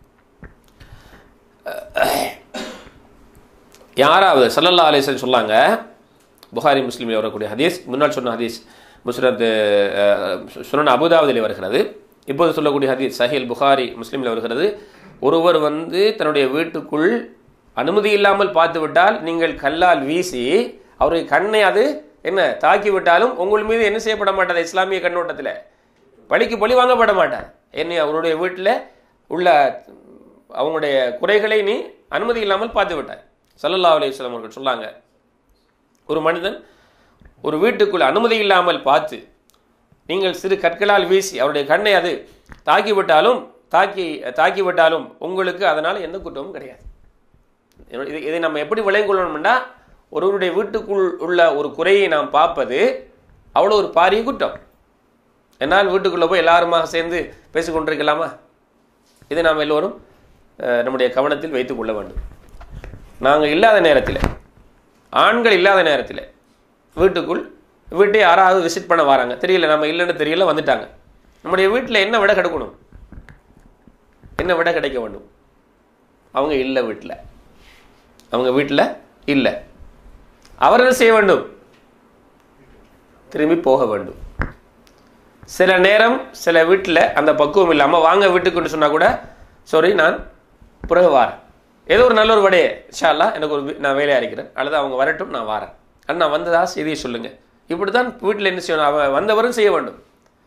யாராவது சல்லல்லா அலிஸ்வன் சொல்லாங்க புகாரி முஸ்லீமில் வரக்கூடிய ஹதீஸ் முன்னால் சொன்ன ஹதீஸ் முஸ்ரத் சுனன் அபுதாவதிலே வருகிறது இப்போது சொல்லக்கூடிய ஹதீஸ் சஹீல் புகாரி முஸ்லீமில் வருகிறது ஒருவர் வந்து தன்னுடைய வீட்டுக்குள் அனுமதி இல்லாமல் பார்த்து விட்டால் நீங்கள் கல்லால் வீசி அவருடைய கண்ணை அது என்ன தாக்கி விட்டாலும் உங்கள் மீது என்ன செய்யப்பட மாட்டாது இஸ்லாமிய கண்ணோட்டத்தில் பழிக்கு பழி வாங்கப்பட மாட்டார் என்ன அவருடைய வீட்டில் உள்ள அவங்களுடைய குறைகளை நீ அனுமதி இல்லாமல் பார்த்து விட்டாய் சல்லல்லா அலையம் அவர்கள் சொன்னாங்க ஒரு மனிதன் ஒரு வீட்டுக்குள் அனுமதி இல்லாமல் பார்த்து நீங்கள் சிறு கற்களால் வீசி அவருடைய கண்ணை அது தாக்கி விட்டாலும் தாக்கி தாக்கி விட்டாலும் உங்களுக்கு அதனால் எந்த குற்றமும் கிடையாது இது இதை நம்ம எப்படி விளங்கிக் கொள்ளணும்னா ஒருவருடைய வீட்டுக்குள் உள்ள ஒரு குறையை நாம் பார்ப்பது அவ்வளோ ஒரு பாரிய குற்றம் என்னால் வீட்டுக்குள்ளே போய் எல்லாருமாக சேர்ந்து பேசிக்கொண்டிருக்கலாமா இதை நாம் எல்லோரும் அஹ், நம்முடைய கவனத்தில் வைத்துக் கொள்ள வேண்டும் நாங்கள் இல்லாத நேரத்தில் ஆண்கள் இல்லாத நேரத்தில் வீட்டுக்குள் வீட்டை யாராவது விசிட் பண்ண வராங்க தெரியல நம்ம இல்லைன்னு தெரியல வந்துட்டாங்க நம்முடைய வீட்டில் என்ன விட கிடைக்கணும் என்ன விட கிடைக்க வேண்டும் அவங்க இல்லை வீட்டில் அவங்க வீட்டில் இல்லை அவர் என்ன செய்ய வேண்டும் திரும்பி போக வேண்டும் சில நேரம் சில வீட்டில் அந்த பக்குவம் இல்லாமல் வாங்க வீட்டுக்குன்னு சொன்னால் கூட சாரி நான் பிறகு வாரேன் ஏதோ ஒரு நல்ல ஒரு வடையே ஷாலா எனக்கு ஒரு வி- நான் வேலையாக இருக்கிறேன் அல்லது அவங்க வரட்டும் நான் வாரேன் அண்ணா வந்ததா செய்தியை சொல்லுங்கள் இப்படி தான் வீட்டில் என்ன செய்யணும் அவன் வந்தவரும் செய்ய வேண்டும்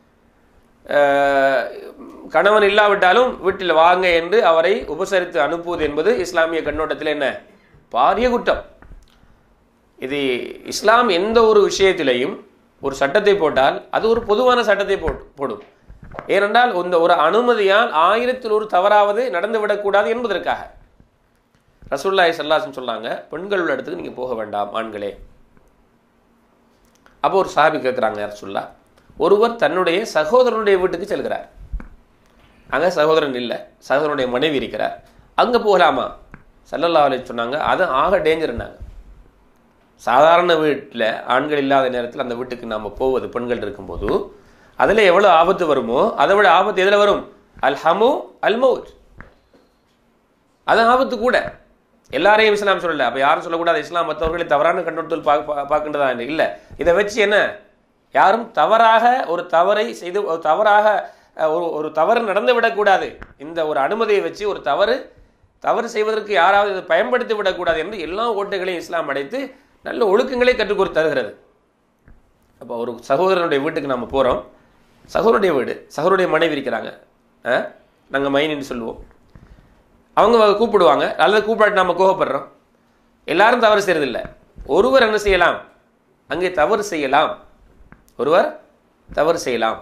அஹ், கணவன் இல்லாவிட்டாலும் வீட்டில் வாங்க என்று அவரை உபசரித்து அனுப்புவது என்பது இஸ்லாமிய கண்ணோட்டத்தில் என்ன பாரிய குற்றம் இது இஸ்லாம் எந்த ஒரு விஷயத்திலையும் ஒரு சட்டத்தை போட்டால் அது ஒரு பொதுவான சட்டத்தை போட்- போடும் ஏனென்றால் இந்த ஒரு அனுமதியால் ஆயிரத்தில் ஒரு தவறாவது நடந்துவிடக்கூடாது என்பதற்காக ரசூல்லாய் சல்லாசம் சொன்னாங்க பெண்கள் உள்ள இடத்துக்கு நீங்கள் போக வேண்டாம் ஆண்களே அப்போ ஒரு சாபி கேட்குறாங்க ரசூல்லா ஒருவர் தன்னுடைய சகோதரனுடைய வீட்டுக்கு செல்கிறார் அங்கே சகோதரன் இல்லை சகோதரனுடைய மனைவி இருக்கிறார் அங்கே போகலாமா சல்லல்லா அலைஹி சொன்னாங்க அது ஆக டேஞ்சர்னாங்க சாதாரண வீட்டில் ஆண்கள் இல்லாத நேரத்தில் அந்த வீட்டுக்கு நாம் போவது பெண்கள் இருக்கும்போது அதில் எவ்வளோ ஆபத்து வருமோ அதை விட ஆபத்து எதில் வரும் அல் ஹமு அல் மௌத் அது ஆபத்து கூட எல்லாரையும் இஸ்லாம் சொல்லல அப்போ யாரும் சொல்லக்கூடாது இஸ்லாம் மற்றவர்களை தவறான கண்ணோட்டத்தில் பா பா- பார்க்கின்றதா என்று இல்லை இதை வச்சு என்ன யாரும் தவறாக ஒரு தவறை செய்து ஒரு தவறாக அஹ், ஒரு ஒரு தவறு நடந்து விடக்கூடாது இந்த ஒரு அனுமதியை வச்சு ஒரு தவறு தவறு செய்வதற்கு யாராவது இதை பயன்படுத்தி விடக்கூடாது என்று எல்லா ஓட்டைகளையும் இஸ்லாம் அடைத்து நல்ல ஒழுக்கங்களை கற்றுக் கொடுத்து தருகிறது அப்போ ஒரு சகோதரனுடைய வீட்டுக்கு நம்ம போகிறோம் சகோதரனுடைய வீடு சகோதரனுடைய மனைவி இருக்கிறாங்க நாங்கள் மைனின்னு சொல்லுவோம் அவங்க கூப்பிடுவாங்க அல்லது கூப்பிடாட்டி நம்ம கோபப்படுறோம் எல்லாரும் தவறு செய்யறதில்ல ஒருவர் என்ன செய்யலாம் அங்கே தவறு செய்யலாம் ஒருவர் தவறு செய்யலாம்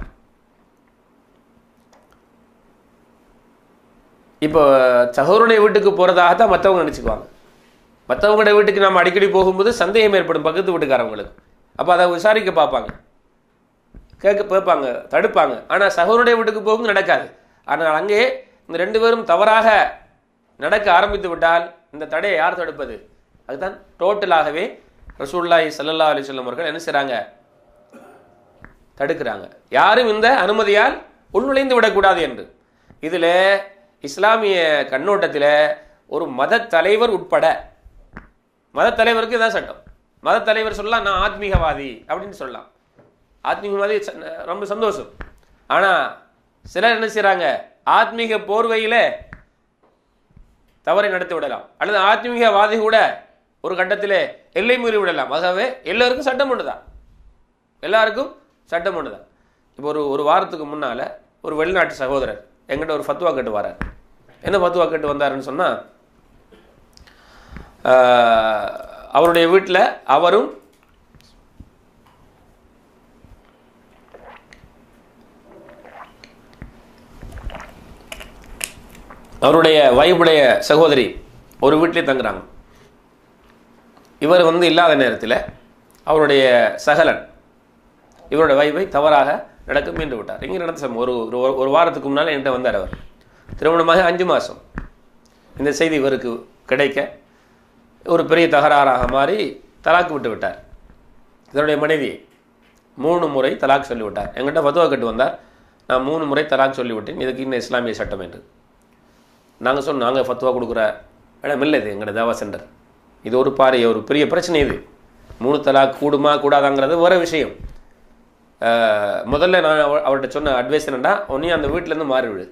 இப்போ சகோதரனுடைய வீட்டுக்கு போகிறதாக தான் மற்றவங்க நினச்சிக்குவாங்க மற்றவங்களுடைய வீட்டுக்கு நம்ம அடிக்கடி போகும்போது சந்தேகம் ஏற்படும் பக்கத்து வீட்டுக்காரவங்களுக்கு அப்போ அதை விசாரிக்க பார்ப்பாங்க கேட்க கேட்பாங்க தடுப்பாங்க ஆனால் சகோதரனுடைய வீட்டுக்கு போகும்போது நடக்காது ஆனால் அங்கே இந்த ரெண்டு பேரும் தவறாக நடக்க ஆரம்பித்து விட்டால் இந்த தடையை யார் தடுப்பது அதுதான் டோட்டலாகவே ரசூல்லாய் சல்லல்லா அலிஸ்லம் அவர்கள் என்ன செய்கிறாங்க தடுக்கிறாங்க யாரும் இந்த அனுமதியால் உள்நுழைந்து விடக்கூடாது என்று இதில் இஸ்லாமிய கண்ணோட்டத்தில் ஒரு மத தலைவர் உட்பட மத தலைவருக்கு இதான் சட்டம் மத தலைவர் சொல்லலாம் நான் ஆத்மீகவாதி அப்படின்னு சொல்லலாம் ஆத்மீகவாதி ச- ரொம்ப சந்தோஷம் ஆனால் சிலர் என்ன செய்கிறாங்க ஆத்மீக போர்வையில் தவறை நடத்தி விடலாம் அல்லது ஆத்மீகவாதி கூட ஒரு கட்டத்தில் எல்லை மீறி விடலாம் ஆகவே எல்லாருக்கும் சட்டம் ஒன்று தான் எல்லாருக்கும் சட்டம் ஒன்று தான் இப்போ ஒரு ஒரு வாரத்துக்கு முன்னால் ஒரு வெளிநாட்டு சகோதரர் எங்கிட்ட ஒரு ஃபத்வா கேட்டு வரார் என்ன ஃபத்வா கேட்டு வந்தாருன்னு சொன்னால் அவருடைய வீட்டில் அவரும் அவருடைய வைஃபுடைய சகோதரி ஒரு வீட்டிலே தங்குறாங்க இவர் வந்து இல்லாத நேரத்தில் அவருடைய சகலன் இவருடைய வைஃபை தவறாக நடக்க மீண்டு விட்டார் இங்கே நடந்த சம்பவம். ஒரு ஒரு- ஒரு வாரத்துக்கு முன்னால் என்கிட்ட வந்தார் அவர் திருமணமாக அஞ்சு மாதம் இந்த செய்தி இவருக்கு கிடைக்க ஒரு பெரிய தகராறாக மாறி தலாக்கு விட்டு விட்டார் இதனுடைய மனைவி மூணு முறை தலாக் சொல்லிவிட்டார் என்கிட்ட ஃபத்துவா கட்டு வந்தார் நான் மூணு முறை தலாக் சொல்லிவிட்டேன் இதுக்கு இன்னும் இஸ்லாமிய சட்டம் என்று நாங்கள் சொன்னோம் நாங்கள் ஃபத்துவா கொடுக்குற இடம் இல்லை இது எங்களோட தேவா சென்டர் இது ஒரு பாரிய ஒரு பெரிய பிரச்சனை இது மூணு தலாக் கூடுமா கூடாதாங்கிறது வேற விஷயம் அஹ், முதல்ல நான் அவ- அவர்கிட்ட சொன்ன அட்வைஸ் என்னன்னா ஒன்றையும் அந்த வீட்டிலேருந்து மாறிவிடு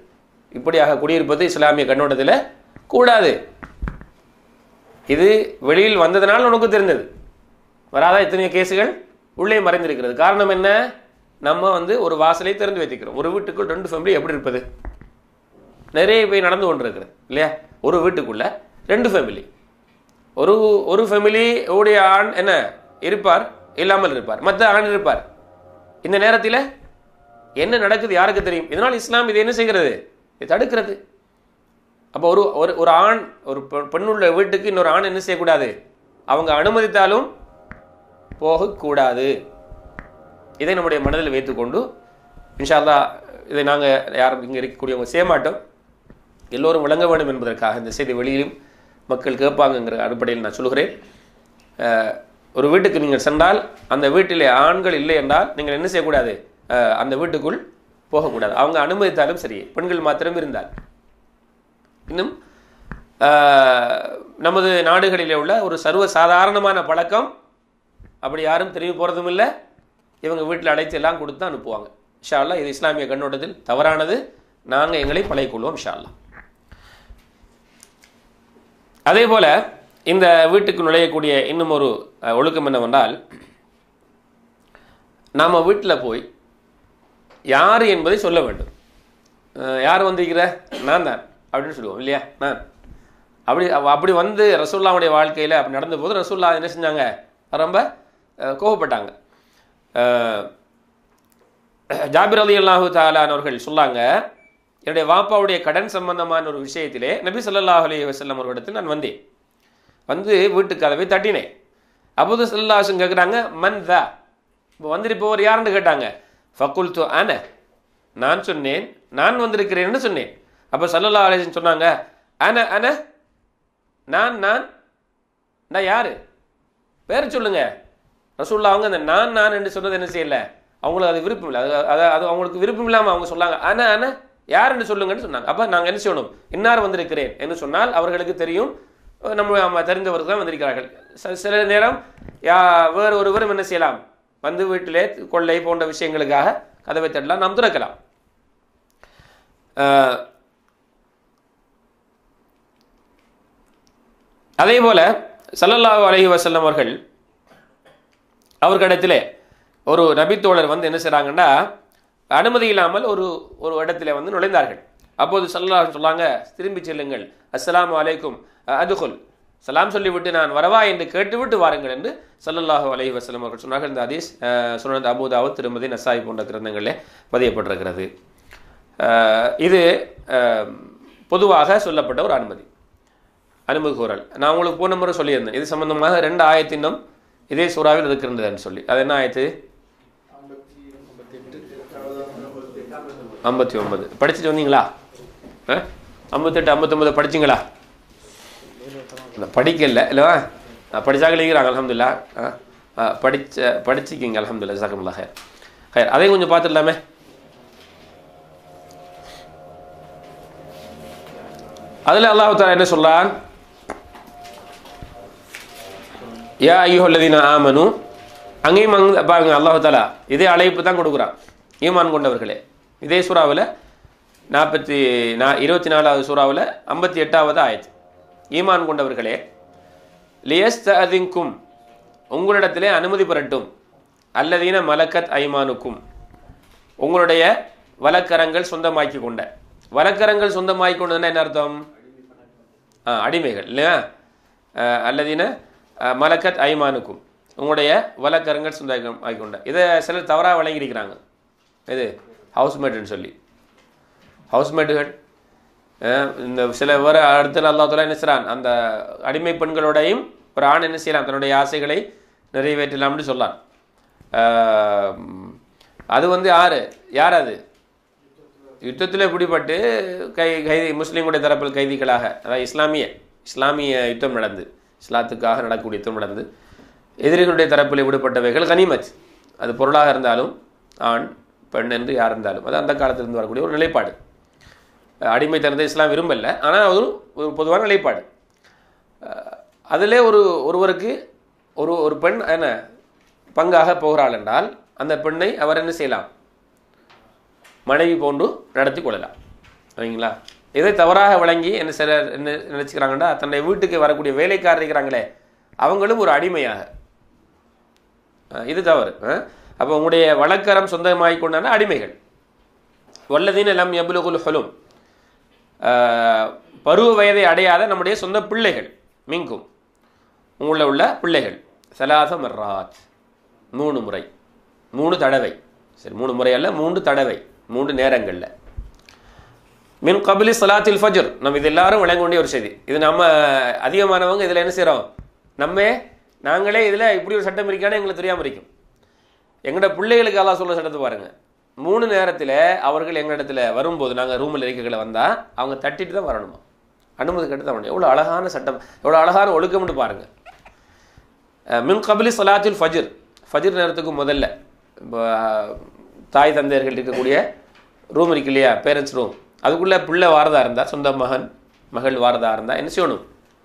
இப்படியாக குடியிருப்பது இஸ்லாமிய கண்ணோட்டத்தில் கூடாது இது வெளியில் வந்ததனால் உனக்கு தெரிந்தது வராத எத்தனையோ கேஸுகள் உள்ளே மறைந்திருக்கிறது காரணம் என்ன நம்ம வந்து ஒரு வாசலை திறந்து வைத்திருக்கிறோம் ஒரு வீட்டுக்குள் ரெண்டு ஃபேமிலி எப்படி இருப்பது நிறைய போய் நடந்து கொண்டிருக்கிறது இல்லையா ஒரு வீட்டுக்குள்ள ரெண்டு ஃபேமிலி ஒரு ஒரு ஃபேமிலி உடைய ஆண் என்ன இருப்பார் இல்லாமல் இருப்பார் மற்ற ஆண் இருப்பார் இந்த நேரத்தில் என்ன நடக்குது யாருக்கு தெரியும் இதனால் இஸ்லாம் இது என்ன செய்கிறது இது தடுக்கிறது அப்போ ஒரு ஒரு ஒரு ஆண் ஒரு பெ- பெண்ணுள்ள வீட்டுக்கு இன்னொரு ஆண் என்ன செய்யக்கூடாது அவங்க அனுமதித்தாலும் போகக்கூடாது இதை நம்முடைய மனதில் வைத்துக்கொண்டு இன்ஷா அல்லாஹ் இதை நாங்கள் யாரும் இங்கே இருக்கக்கூடியவங்க செய்ய மாட்டோம் எல்லோரும் விளங்க வேண்டும் என்பதற்காக இந்த செய்தி வெளியிலும் மக்கள் கேட்பாங்கங்கிற அடிப்படையில் நான் சொல்கிறேன் அஹ், ஒரு வீட்டுக்கு நீங்கள் சென்றால் அந்த வீட்டிலே ஆண்கள் இல்லை என்றால் நீங்கள் என்ன செய்யக்கூடாது அஹ், அந்த வீட்டுக்குள் போகக்கூடாது அவங்க அனுமதித்தாலும் சரி பெண்கள் மாத்திரம் இருந்தால் இன்னும் ஆஹ், நமது நாடுகளிலே உள்ள ஒரு சர்வ சாதாரணமான பழக்கம் அப்படி யாரும் திரும்பி போகிறதும் இல்லை இவங்க வீட்டில் அழைத்து எல்லாம் கொடுத்து தான் அனுப்புவாங்க இன்ஷா அல்லாஹ் இது இஸ்லாமிய கண்ணோட்டத்தில் தவறானது நாங்கள் எங்களை பழகிக்கொள்வோம் இன்ஷா அல்லாஹ் அதே போல இந்த வீட்டுக்கு நுழையக்கூடிய இன்னும் ஒரு அஹ், ஒழுக்கம் என்னவென்றால் நாம் வீட்டில் போய் யார் என்பதை சொல்ல வேண்டும் அஹ், யார் வந்திருக்கிற நான் தான் அப்படின்னு சொல்லுவோம் இல்லையா நான் அப்படி அவ- அப்படி வந்து ரசூல்லாவுடைய வாழ்க்கையில் அப்படி நடந்த போது ரசூல்லா என்ன செஞ்சாங்க ரொம்ப அஹ், கோவப்பட்டாங்க அஹ், ஜாபிர் அலி அல்லாஹு தாலான் அவர்கள் சொன்னாங்க என்னுடைய வாப்பாவுடைய கடன் சம்பந்தமான ஒரு விஷயத்திலே நபி ஸல்லல்லாஹு அலைஹி வஸல்லம் அவர்களிடத்தில் நான் வந்தேன் வந்து வீட்டு கதவை தட்டினேன் அபுது சல்லாஹும் கேட்குறாங்க மன் தா இப்போ வந்திருப்பவர் யாருன்னு கேட்டாங்க ஃபகுல் து அன நான் சொன்னேன் நான் வந்திருக்கிறேன்னு சொன்னேன் அப்போ சல்லல்லா அலிசன் சொன்னாங்க அன அன நான் நான் நான் யாரு பேர் சொல்லுங்க ரசூல்லா அவங்க அந்த நான் நான் என்று சொன்னது என்ன செய்யல அவங்களுக்கு அது விருப்பம் இல்லை அது அது அது அவங்களுக்கு விருப்பம் இல்லாமல் அவங்க சொன்னாங்க அன அன யார் என்று சொல்லுங்கன்னு சொன்னாங்க அப்போ நாங்கள் என்ன செய்யணும் இன்னார் வந்திருக்கிறேன் என்று சொன்னால் அவர்களுக்கு தெரியும் அஹ் நம்ம நம்ம தெரிந்தவர்கள் தான் வந்திருக்கிறார்கள் ச- சில நேரம் யா வேறு ஒருவரும் என்ன செய்யலாம் வந்து வீட்டிலே கொள்ளை போன்ற விஷயங்களுக்காக கதவை தட்டலாம் நாம் திறக்கலாம் அஹ், அதே போல ஸல்லல்லாஹு அலைஹி வஸல்லம் அவர்கள் அவர்களிடத்திலே ஒரு நபித்தோழர் வந்து என்ன செய்றாங்கன்னா அனுமதி இல்லாமல் ஒரு ஒரு இடத்துல வந்து நுழைந்தார்கள் அப்போது ஸல்லல்லாஹு சொன்னாங்க திரும்பி செல்லுங்கள் அஸ்ஸலாமு அலைக்கும் அதுகுல் சலாம் சொல்லிவிட்டு நான் வரவா என்று கேட்டுவிட்டு வாருங்கள் என்று ஸல்லல்லாஹு அலைஹி வஸல்லம் அவர்கள் சொன்னார்கள் இந்த ஹதீஸ் அஹ், சுனத் அபூதாவுத் திருமதி நசாய் போன்ற கிரந்தங்களிலே பதியப்பட்டிருக்கிறது அஹ், இது அஹ், பொதுவாக சொல்லப்பட்ட ஒரு அனுமதி அனுமதி கூறல் நான் உங்களுக்கு போன முறை சொல்லியிருந்தேன் இது சம்பந்தமாக ரெண்டு ஆயத்தினும் இதே சூறாவில் இருக்கின்றதுன்னு சொல்லி அது என்ன ஆயத்து ஐம்பத்தி ஒன்பது படிச்சுட்டு வந்தீங்களா ஆ? ஐம்பத்தெட்டு ஐம்பத்தொம்பது படிச்சிங்களா நான் படிக்கல இல்லைவா படிச்சாக்கிறாங்க அலமதுல்லா படிச்ச படிச்சுக்கிங்க அலமதுல்லா ஜாக்கமுல்லா ஹேர் ஹேர் அதையும் கொஞ்சம் பார்த்துடலாமே அதில் அல்லாஹ் தாலா என்ன சொல்றான் யா ஐயோல்லதீன ஆமனு அங்கேயும் அங்க பாருங்க அல்லாஹ் தாலா இதே அழைப்பு தான் கொடுக்குறான் ஈமான் கொண்டவர்களே இதே சூறாவில் நாற்பத்தி நா இருபத்தி நாலாவது சூறாவில் ஐம்பத்தி எட்டாவது ஆயத்து ஈமான் கொண்டவர்களே லியஸ்ததிங்கும் உங்களிடத்திலே அனுமதி பெறட்டும் அல்லதீன மலக்கத் ஐமானுக்கும் உங்களுடைய வலக்கரங்கள் சொந்தமாக்கி கொண்ட வலக்கரங்கள் சொந்தமாக்கி கொண்டதுன்னா என்ன அர்த்தம் ஆ அடிமைகள் இல்லையா அஹ், அல்லதீன அஹ், மலக்கத் ஐமானுக்கும் உங்களுடைய வலக்கரங்கள் சொந்தம் ஆகிக்கொண்ட இதை சிலர் தவறாக வழங்கியிருக்கிறாங்க இது ஹவுஸ்மேட்டுன்னு சொல்லி ஹவுஸ்மேட்டுகள் அஹ், இந்த சில வர அடுத்த அல்லா தலா என்ன செய்றான் அந்த அடிமை பெண்களோடையும் ஒரு ஆண் என்ன செய்யலாம் தன்னுடைய ஆசைகளை நிறைவேற்றலாம்னு சொல்லலாம் அஹ், அது வந்து யாரு யார் அது யுத்தத்தில் பிடிபட்டு கை கைதி முஸ்லீம்களுடைய தரப்பில் கைதிகளாக அதாவது இஸ்லாமிய இஸ்லாமிய யுத்தம் நடந்து இஸ்லாத்துக்காக நடக்கக்கூடிய யுத்தம் நடந்து எதிரிகளுடைய தரப்பில் விடுபட்டவைகள் கனிமத் அது பொருளாக இருந்தாலும் ஆண் பெண் என்று யார் இருந்தாலும் அது அந்த காலத்திலிருந்து வரக்கூடிய ஒரு நிலைப்பாடு அடிமைத்தனத்தை இஸ்லாம் விரும்பல ஆனால் அது ஒரு பொதுவான நிலைப்பாடு அதிலே ஒரு ஒருவருக்கு ஒரு ஒரு பெண் என்ன பங்காக போகிறாள் என்றால் அந்த பெண்ணை அவர் என்ன செய்யலாம் மனைவி போன்று நடத்தி கொள்ளலாம் சரிங்களா இதை தவறாக விளங்கி என்ன சிலர் என்ன நினச்சிக்கிறாங்கன்னா தன்னுடைய வீட்டுக்கு வரக்கூடிய வேலைக்காரர் இருக்கிறாங்களே அவங்களும் ஒரு அடிமையாக அஹ் இது தவறு அஹ் அப்போ உங்களுடைய வழக்கரம் சொந்தமாகி கொண்டான அடிமைகள் வல்லதீன லம் யபுலுகுல் ஹுலும் பருவ வயதை அடையாத நம்முடைய சொந்த பிள்ளைகள் மிங்கும் உங்களில் உள்ள பிள்ளைகள் சலாச மர்ராத் மூணு முறை மூணு தடவை சரி மூணு முறை அல்ல மூன்று தடவை மூன்று நேரங்களில் மின் கபிலி சலாத்தில் ஃபஜர் நம்ம இது எல்லாரும் விளங்க வேண்டிய ஒரு செய்தி இது நம்ம அதிகமானவங்க இதில் என்ன செய்கிறோம் நம்ம நாங்களே இதில் இப்படி ஒரு சட்டம் இருக்கானே எங்களுக்கு தெரியாமல் இருக்கும் எங்களோட பிள்ளைகளுக்கு அல்லாஹ் சொல்ல சட்டத்தை பாருங்க மூணு நேரத்தில் அவர்கள் எங்களிடத்துல வரும்போது நாங்கள் ரூமில் இருக்கைகளை வந்தால் அவங்க தட்டிட்டு தான் வரணுமா அனுமதி கட்டு தான் வரணும் எவ்வளோ அழகான சட்டம் எவ்வளோ அழகான ஒழுக்கம்னு பாருங்க அஹ் மின் கபிலி சலாத்தில் ஃபஜர் ஃபஜர் நேரத்துக்கு முதல்ல இப்போ தாய் தந்தையர்கள் இருக்கக்கூடிய ரூம் இருக்கு இல்லையா பேரண்ட்ஸ் ரூம் அதுக்குள்ளே பிள்ளை வாரதா இருந்தால் சொந்த மகன் மகள் வாரதா இருந்தால் என்ன செய்யணும்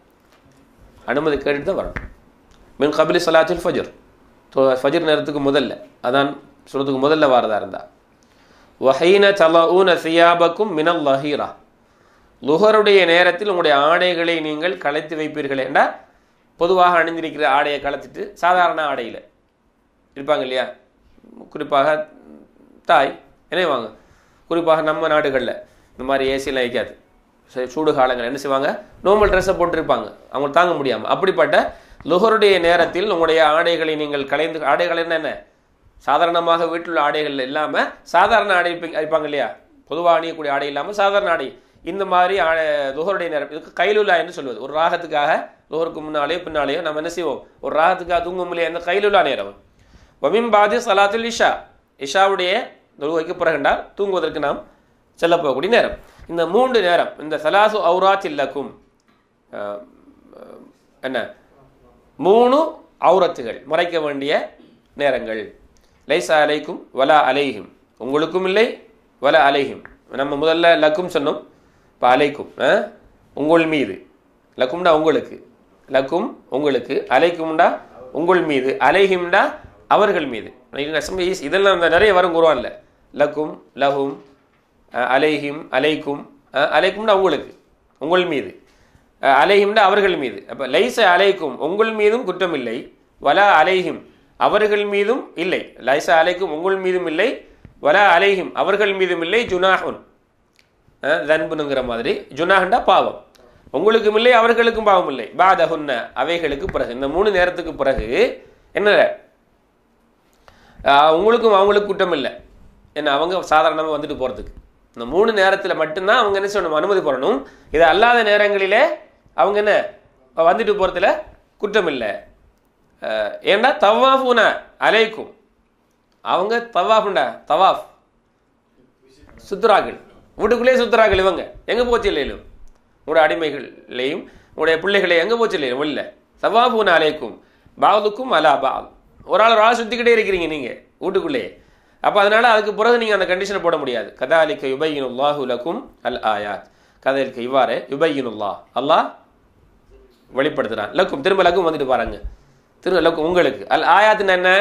அனுமதி கேட்டுட்டு தான் வரணும் மின் கபிலி சலாத்தில் ஃபஜர் தொ- ஃபஜர் நேரத்துக்கு முதல்ல அதான் சொல்றதுக்கு முதல்ல வாரதா இருந்தா வஹீன தலஊன சியாபக்கும் மினல் லஹீரா லுஹருடைய நேரத்தில் உங்களுடைய ஆடைகளை நீங்கள் களைத்து வைப்பீர்கள் என்றா பொதுவாக அணிந்திருக்கிற ஆடையை களைத்துட்டு சாதாரண ஆடையில் இருப்பாங்க இல்லையா குறிப்பாக தாய் இணைவாங்க குறிப்பாக நம்ம நாடுகளில் இந்த மாதிரி ஏசியெல்லாம் வைக்காது சரி, சூடு காலங்கள் என்ன செய்வாங்க நார்மல் ட்ரெஸ்ஸை போட்டிருப்பாங்க அவங்க தாங்க முடியாமல் அப்படிப்பட்ட லுகருடைய நேரத்தில் உங்களுடைய ஆடைகளை நீங்கள் கலைந்து ஆடைகள் என்ன என்ன சாதாரணமாக வீட்டில் உள்ள ஆடைகள் இல்லாமல் சாதாரண ஆடை வைப்பீங்க- வைப்பாங்க இல்லையா பொதுவாக அணியக்கூடிய ஆடை இல்லாமல் சாதாரண ஆடை இந்த மாதிரி ஆடை லுகருடைய நேரம் இதுக்கு கைலுலா என்று சொல்வது ஒரு ராகத்துக்காக லுகருக்கு முன்னாலேயோ பின்னாலேயோ நம்ம என்ன செய்வோம் ஒரு ராகத்துக்காக தூங்கும் இல்லையா இந்த கைலுலா நேரம் வமின்பாதி சலாத்துல் இஷா இஷாவுடைய தொழுகைக்கு பிறகுண்டால் தூங்குவதற்கு நாம் செல்ல போகக்கூடிய நேரம் இந்த மூன்று நேரம் இந்த சலாசு அவுராத் இல்லக்கும் அஹ், அஹ், என்ன மூணு அவுரத்துகள் மறைக்க வேண்டிய நேரங்கள் லைசா அலைக்கும் வலா அலைஹிம் உங்களுக்கும் இல்லை வலா அலைஹிம் நம்ம முதல்ல லக்கும் சொன்னோம் இப்போ அலைக்கும் அஹ், உங்கள் மீது லக்கும்டா உங்களுக்கு லக்கும் உங்களுக்கு அலைக்கும்டா உங்கள் மீது அலைஹிம்டா அவர்கள் மீது இது நசம் ஈஸ்- இதெல்லாம் இந்த நிறைய வரும் குருவான்ல லக்கும் லஹும் அஹ், அலைஹிம் அலைக்கும் அஹ், அலைக்கும்னா உங்களுக்கு உங்கள் மீது அஹ், அலைஹிம்னா அவர்கள் மீது அப்போ லைச அலைக்கும் உங்கள் மீதும் குற்றம் இல்லை வலா அலைஹிம் அவர்கள் மீதும் இல்லை லைச அலைக்கும் உங்கள் மீதும் இல்லை வலா அலைஹிம் அவர்கள் மீதும் இல்லை ஜுனாஹுன் தன்புனுங்கிற மாதிரி ஜுனாஹண்டா பாவம் உங்களுக்கும் இல்லை அவர்களுக்கும் பாவம் இல்லை பாதஹுன்ன அவைகளுக்கு பிறகு இந்த மூணு நேரத்துக்கு பிறகு என்ன ஆஹ் உங்களுக்கும் அவங்களுக்கு குற்றம் இல்லை என்ன அவங்க சாதாரணமாக வந்துட்டு போகிறதுக்கு இந்த மூணு நேரத்தில் மட்டும்தான் அவங்க என்ன சொல்லணும் அனுமதி பெறணும் இது அல்லாத நேரங்களிலே அவங்க என்ன வந்துட்டு போகிறதுல குற்றம் இல்லை ஆஹ் ஏண்டா தவாஃபுன அலைக்கும் அவங்க தவாஃபுண்டா தவாஃப் சுத்துறாக்கள் வீட்டுக்குள்ளேயே சுத்துறாக்கள் இவங்க எங்கே போச்சு இல்லையிலும் உங்களுடைய அடிமைகள்லையும் உங்களுடைய பிள்ளைகளை எங்கே போச்சு இல்லையும் வெளில தவாஃபுன அலைக்கும் பாவதுக்கும் அலா பாவ் ஒரு ஆள் ஒரு ஆள் சுற்றிக்கிட்டே இருக்கிறீங்க நீங்கள் வீட்டுக்குள்ளேயே அப்போ அதனால அதுக்கு பிறகு நீங்கள் அந்த கண்டிஷனை போட முடியாது கதாலிக்க யுபையினுல்லாஹு லக்கும் அல் ஆயாத் கதைக்கு இவ்வாறு யுபையினுல்லா அல்லாஹ் வெளிப்படுத்துறான் லக்கும் திரும்ப லக்கும் வந்துட்டு பாருங்க திரும்ப லக்கும் உங்களுக்கு அல் ஆயாத்துன்னு என்ன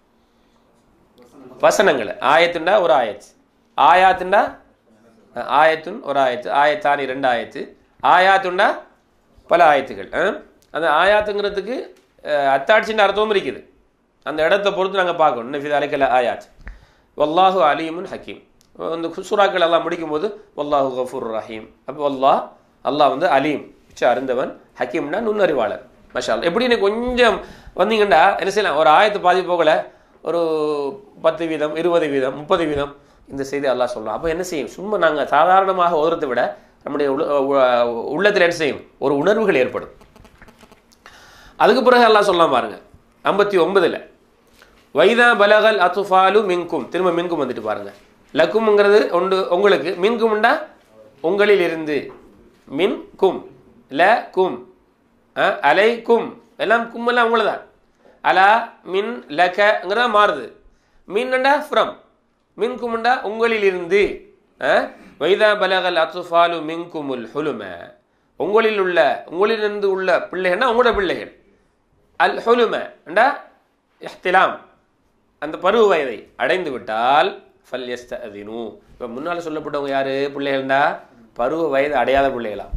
வசனங்கள் ஆயத்துண்டா ஒரு ஆயத் ஆயாத்துண்டா அஹ், ஆயத்துன் ஒரு ஆயத்து ஆயத்தானி ரெண்டு ஆயத்து ஆயாத்துண்டா பல ஆயத்துகள் அஹ். அந்த ஆயாத்துங்கிறதுக்கு அஹ், அத்தாட்சின்னு அர்த்தமும் இருக்குது அந்த இடத்தை பொறுத்து நாங்கள் பார்க்கணும் இன்னும் அலைக்கல ஆயாத் வல்லாஹு அலீமுன் ஹக்கீம் இந்த சூறாக்கள் எல்லாம் முடிக்கும்போது வல்லாஹு கஃபூர் ரஹீம் அப்போ வல்லாஹ் அல்லாஹ் வந்து அலீம் ச்ச, அறிந்தவன் ஹக்கீம்னா நுண்ணறிவாளர் மஷா அல்லாஹ். எப்படின்னு கொஞ்சம் வந்தீங்கன்னா என்ன செய்யலாம் ஒரு ஆயத்து பாதி போகல ஒரு பத்து வீதம் இருபது வீதம் முப்பது வீதம் இந்த செய்தி அல்லாஹ் சொல்லலாம் அப்போ என்ன செய்யும் சும்மா நாங்கள் சாதாரணமாக ஓதுறதை விட நம்முடைய உள்ள- உ- உள்ளத்தில் என்ன செய்யும் ஒரு உணர்வுகள் ஏற்படும் அதுக்கு பிறகு அல்லாஹ் சொல்லலாம் பாருங்க ஐம்பத்தி ஒன்பதுல வைதா பலகல் அத்துஃபாலு மின்கும் திரும்ப மின்கும் வந்துட்டு பாருங்க லக்கும்ங்கிறது உண்டு உங்களுக்கு மின்கும்ண்டா உங்களில் இருந்து மின் கும் ல கும் அஹ், அலை கும் எல்லாம் கும் எல்லாம் உங்களதான் அலா மின் லக்கங்கிறதா மாறுது மின்னுண்டா ஃப்ரம் மின்கும்ண்டா உங்களில் இருந்து அஹ், வைதா பலகல் அத்துஃபாலு மின்குமுல் ஹுலும உங்களில் உள்ள உங்களிலிருந்து உள்ள பிள்ளைகள்னா உங்களோட பிள்ளைகள் அல் ஹுலும என்றா இஹ்திலாம் அந்த பருவ வயதை அடைந்து விட்டால் ஃபல் எஸ்தஅதினு இப்போ முன்னால் சொல்லப்பட்டவங்க யாரு பிள்ளைகள்டா பருவ வயது அடையாத பிள்ளைகளாம்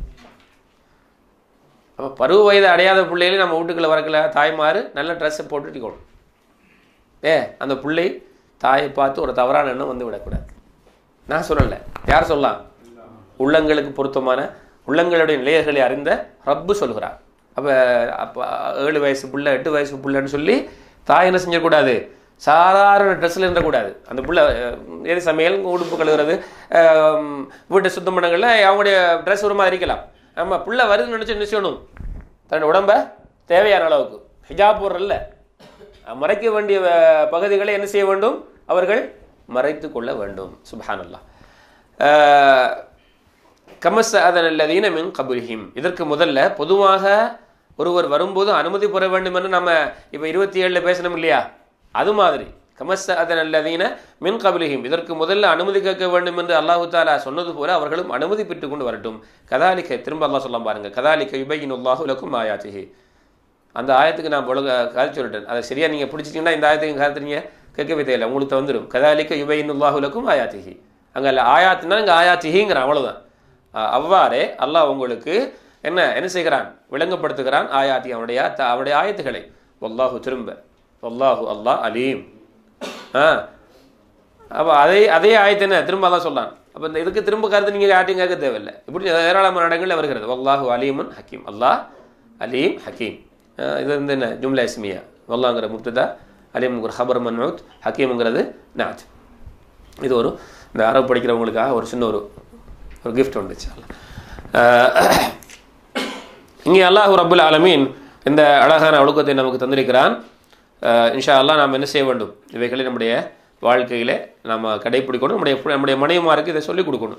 அப்போ பருவ வயது அடையாத பிள்ளைகளை நம்ம வீட்டுக்குள்ள வரக்கல தாய்மார் நல்ல ட்ரெஸ்ஸை போட்டுட்டிக்கணும் ஏ அந்த பிள்ளை தாயை பார்த்து ஒரு தவறான எண்ணம் வந்து விடக்கூடாது நான் சொல்லலை யார் சொல்லலாம் உள்ளங்களுக்கு பொருத்தமான உள்ளங்களுடைய நிலையர்களை அறிந்த ரப்பு சொல்கிறார் அப்போ அப்போ ஏழு வயசு புள்ள எட்டு வயசு புள்ளன்னு சொல்லி தாய் என்ன செஞ்சிடக்கூடாது சாதாரண ட்ரெஸ்ஸில் இருந்தக்கூடாது அந்த புள்ள அஹ், எது சமையல் உடுப்பு கழுவுறது அஹ், வீட்டை சுத்தம் பண்ணங்களில் அவங்களுடைய ட்ரெஸ் ஒரு மாதிரி இருக்கலாம் நம்ம புள்ள வருதுன்னு நினச்சி என்ன செய்யணும் தன்னோட உடம்ப தேவையான அளவுக்கு ஹிஜாப் போடுறல்ல மறைக்க வேண்டிய அஹ், பகுதிகளை என்ன செய்ய வேண்டும் அவர்கள் மறைத்து கொள்ள வேண்டும் சுபஹானல்லாஹ் அஹ், கமஸ் அதனல்லதீன மின் கபுரிஹிம் இதற்கு முதல்ல பொதுவாக ஒருவர் வரும்போது அனுமதி பெற வேண்டும் என்று நம்ம இப்போ இருபத்தி ஏழுல பேசணும் இல்லையா அது மாதிரி கமஸ் அதனல்லதீன மின் கபுலிஹிம் இதற்கு முதல்ல அனுமதி கேட்க வேண்டும் என்று அல்லாஹு தாலா சொன்னது போல அவர்களும் அனுமதி பெற்றுக் கொண்டு வரட்டும் கதாலிக்க திரும்ப அல்லாஹ் சொல்லலாம் பாருங்க கதாலிக்க யுபையின் உல்லாஹு லக்கும் ஆயாத்திஹி அந்த ஆயத்துக்கு நான் ஒழுங்க கருத்து சொல்லிட்டேன் அதை சரியா நீங்க பிடிச்சிட்டீங்கன்னா இந்த ஆயத்துக்கு கருத்துறீங்க கேட்கவே தேவையில்லை உங்களுக்கு வந்துடும் கதாலிக்க யுபையின் உல்லாஹுலக்கும் ஆயாத்திஹி அங்கே இல்லை ஆயாத்துனா இங்கே ஆயாத்திஹிங்கிறான் அவ்வளவுதான் அஹ் அவ்வாறே அல்லாஹ் உங்களுக்கு என்ன என்ன செய்கிறான் விளங்கப்படுத்துகிறான் ஆயாத்தி அவனுடைய த- அவனுடைய ஆயத்துகளை வல்லாஹு திரும்ப வல்லாஹு அல்லாஹ் அலீம் ஆ அப்போ அதே அதே ஆயத்து என்ன திரும்ப அதான் சொல்லலாம் அப்போ இந்த இதுக்கு திரும்ப கருத்து நீங்கள் யார்ட்டையும் கேட்க தேவையில்லை இப்படி ஏராளமான இடங்களில் வருகிறது வல்லாஹு அலீமுன் ஹக்கீம் அல்லாஹ் அலீம் ஹக்கீம் அஹ் இது வந்து என்ன ஜும்லா இஸ்மியா வல்லாங்கிற முப்ததா அலீம்ங்கிற ஹபர் மன்மூத் ஹக்கீம்ங்கிறது நாத் இது ஒரு இந்த அரபு படிக்கிறவங்களுக்காக ஒரு சின்ன ஒரு ஒரு கிஃப்ட் வந்துச்சு அஹ் இங்கே அல்லாஹ் ரபுல் ஆலமீன் இந்த அழகான ஒழுக்கத்தை நமக்கு தந்திருக்கிறான் அஹ் இன்ஷா அல்லாஹ் நாம் என்ன செய்ய வேண்டும் இவைகளை நம்முடைய வாழ்க்கையில நாம் கடைப்பிடிக்கணும் நம்முடைய நம்முடைய மனைவிமாருக்கு இதை சொல்லிக் கொடுக்கணும்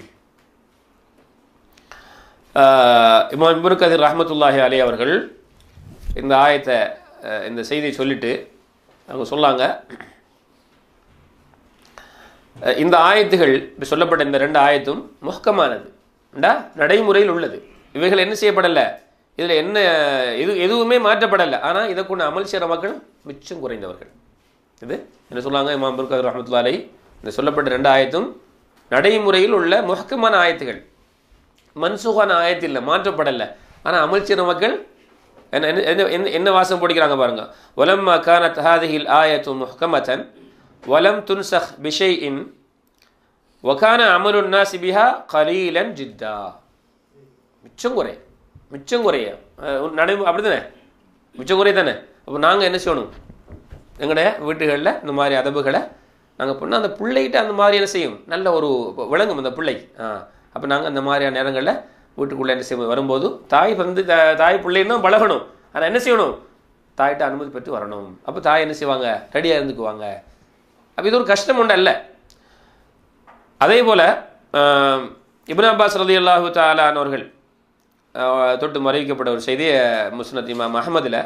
அஹ் இமாம் இப்னு கதீர் ரஹ்மத்துல்லாஹி அலி அவர்கள் இந்த ஆயத்தை அஹ் இந்த செய்தியை சொல்லிட்டு அவங்க சொல்லாங்க அஹ் இந்த ஆயத்துகள் இப்ப சொல்லப்பட்ட இந்த ரெண்டு ஆயத்தும் முஹ்கமானது ண்டா நடைமுறையில் உள்ளது இவைகள் என்ன செய்யப்படலை இதில் என்ன எது எதுவுமே மாற்றப்படலை ஆனால் இதை கொண்டு அமல் செய்கிற மக்கள் மிச்சம் குறைந்தவர்கள் இது என்ன சொல்லுவாங்க இமாம் புர்கர் ரஹமத்துல்லா அலை இந்த சொல்லப்பட்ட ரெண்டு ஆயத்தும் நடைமுறையில் உள்ள முஹ்கமான ஆயத்துகள் மன்சுகான ஆயத்து இல்லை மாற்றப்படலை ஆனால் அமல் செய்கிற மக்கள் என்ன என்ன- என்ன- என்ன என்ன வாசம் பிடிக்கிறாங்க பாருங்க வலம் கானத் ஹாதிஹில் ஆயத்து முஹ்கமத்தன் வலம் துன்சஹ் பிஷைஇன் வகான அமலுன் நாசி பிஹா கலீலன் ஜித்தா மிச்சம் குறை மிச்சம் குறைய அஹ் நடை அப்படிதானே மிச்சம் குறை தானே அப்போ நாங்கள் என்ன செய்யணும் எங்களுடைய வீட்டுகளில் இந்த மாதிரி அதபுகளை நாங்கள் பண்ணால் அந்த பிள்ளைகிட்ட அந்த மாதிரி என்ன செய்யும் நல்ல ஒரு விளங்கும் அந்த பிள்ளை ஆ அப்போ நாங்கள் அந்த மாதிரியான நேரங்களில் வீட்டுக்குள்ளே என்ன செய்யும் வரும்போது தாய் வந்து த- தாய் பிள்ளைன்னு பழகணும் ஆனால் என்ன செய்யணும் தாய்கிட்ட அனுமதி பெற்று வரணும் அப்போ தாய் என்ன செய்வாங்க ரெடியாக இருந்துக்குவாங்க அப்போ இது ஒரு கஷ்டம் உண்டு அல்ல அதே போல ஆஹ், இப்னு அப்பாஸ் ரதி அல்லாஹு தாலானவர்கள் தொட்டு மறைவிக்கப்பட்ட ஒரு செய்தி முஸ்னத் இமாம் அஹமதில்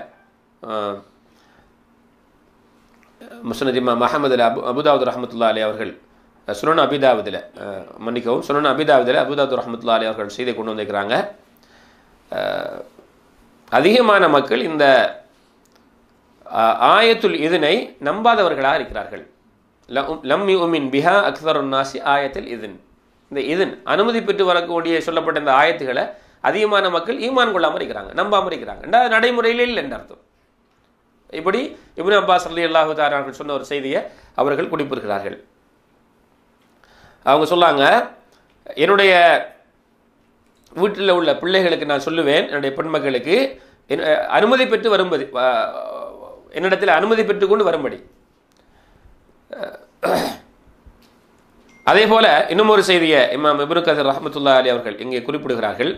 முஸ்னத் இமாம் அஹமதில் அபு அபுதாவுத் ரஹமத்துல்லா அலி அவர்கள் சுனன் அபிதாவதில் மன்னிக்கவும் சுனன் அபிதாவதில் அபுதாவுத் ரஹமத்துல்லா அலி அவர்கள் செய்தியை கொண்டு வந்திருக்கிறாங்க ஆஹ், அதிகமான மக்கள் இந்த ஆஹ், ஆயத்துல் இதனை நம்பாதவர்களாக இருக்கிறார்கள் லம்- லம் யுமின் பிஹா அக்தர் நாசி ஆயத்தில் இதன் இந்த இதன் அனுமதி பெற்று வரக்கூடிய சொல்லப்பட்ட இந்த ஆயத்துகளை அதிகமான மக்கள் ஈமான் கொள்ளாமல் இருக்கிறாங்க நம்பாமல் இருக்கிறாங்க ரெண்டா நடைமுறையில் இல்லை என்ற அர்த்தம் இப்படி இப்னு அப்பாஸ் அலி அல்லாஹு தாரார்கள் சொன்ன ஒரு செய்தியை அவர்கள் குறிப்பிடுகிறார்கள் அவங்க சொல்லாங்க என்னுடைய வீட்டில் உள்ள பிள்ளைகளுக்கு நான் சொல்லுவேன் என்னுடைய பெண்மக்களுக்கு என்- அனுமதி பெற்று வரும்படி வ- என்னிடத்தில் அனுமதி பெற்றுக்கொண்டு வரும்படி அதே போல இன்னும் ஒரு செய்தியை இமாம் இப்னு கதர் ரஹமத்துல்லா அலி அவர்கள் இங்கே குறிப்பிடுகிறார்கள்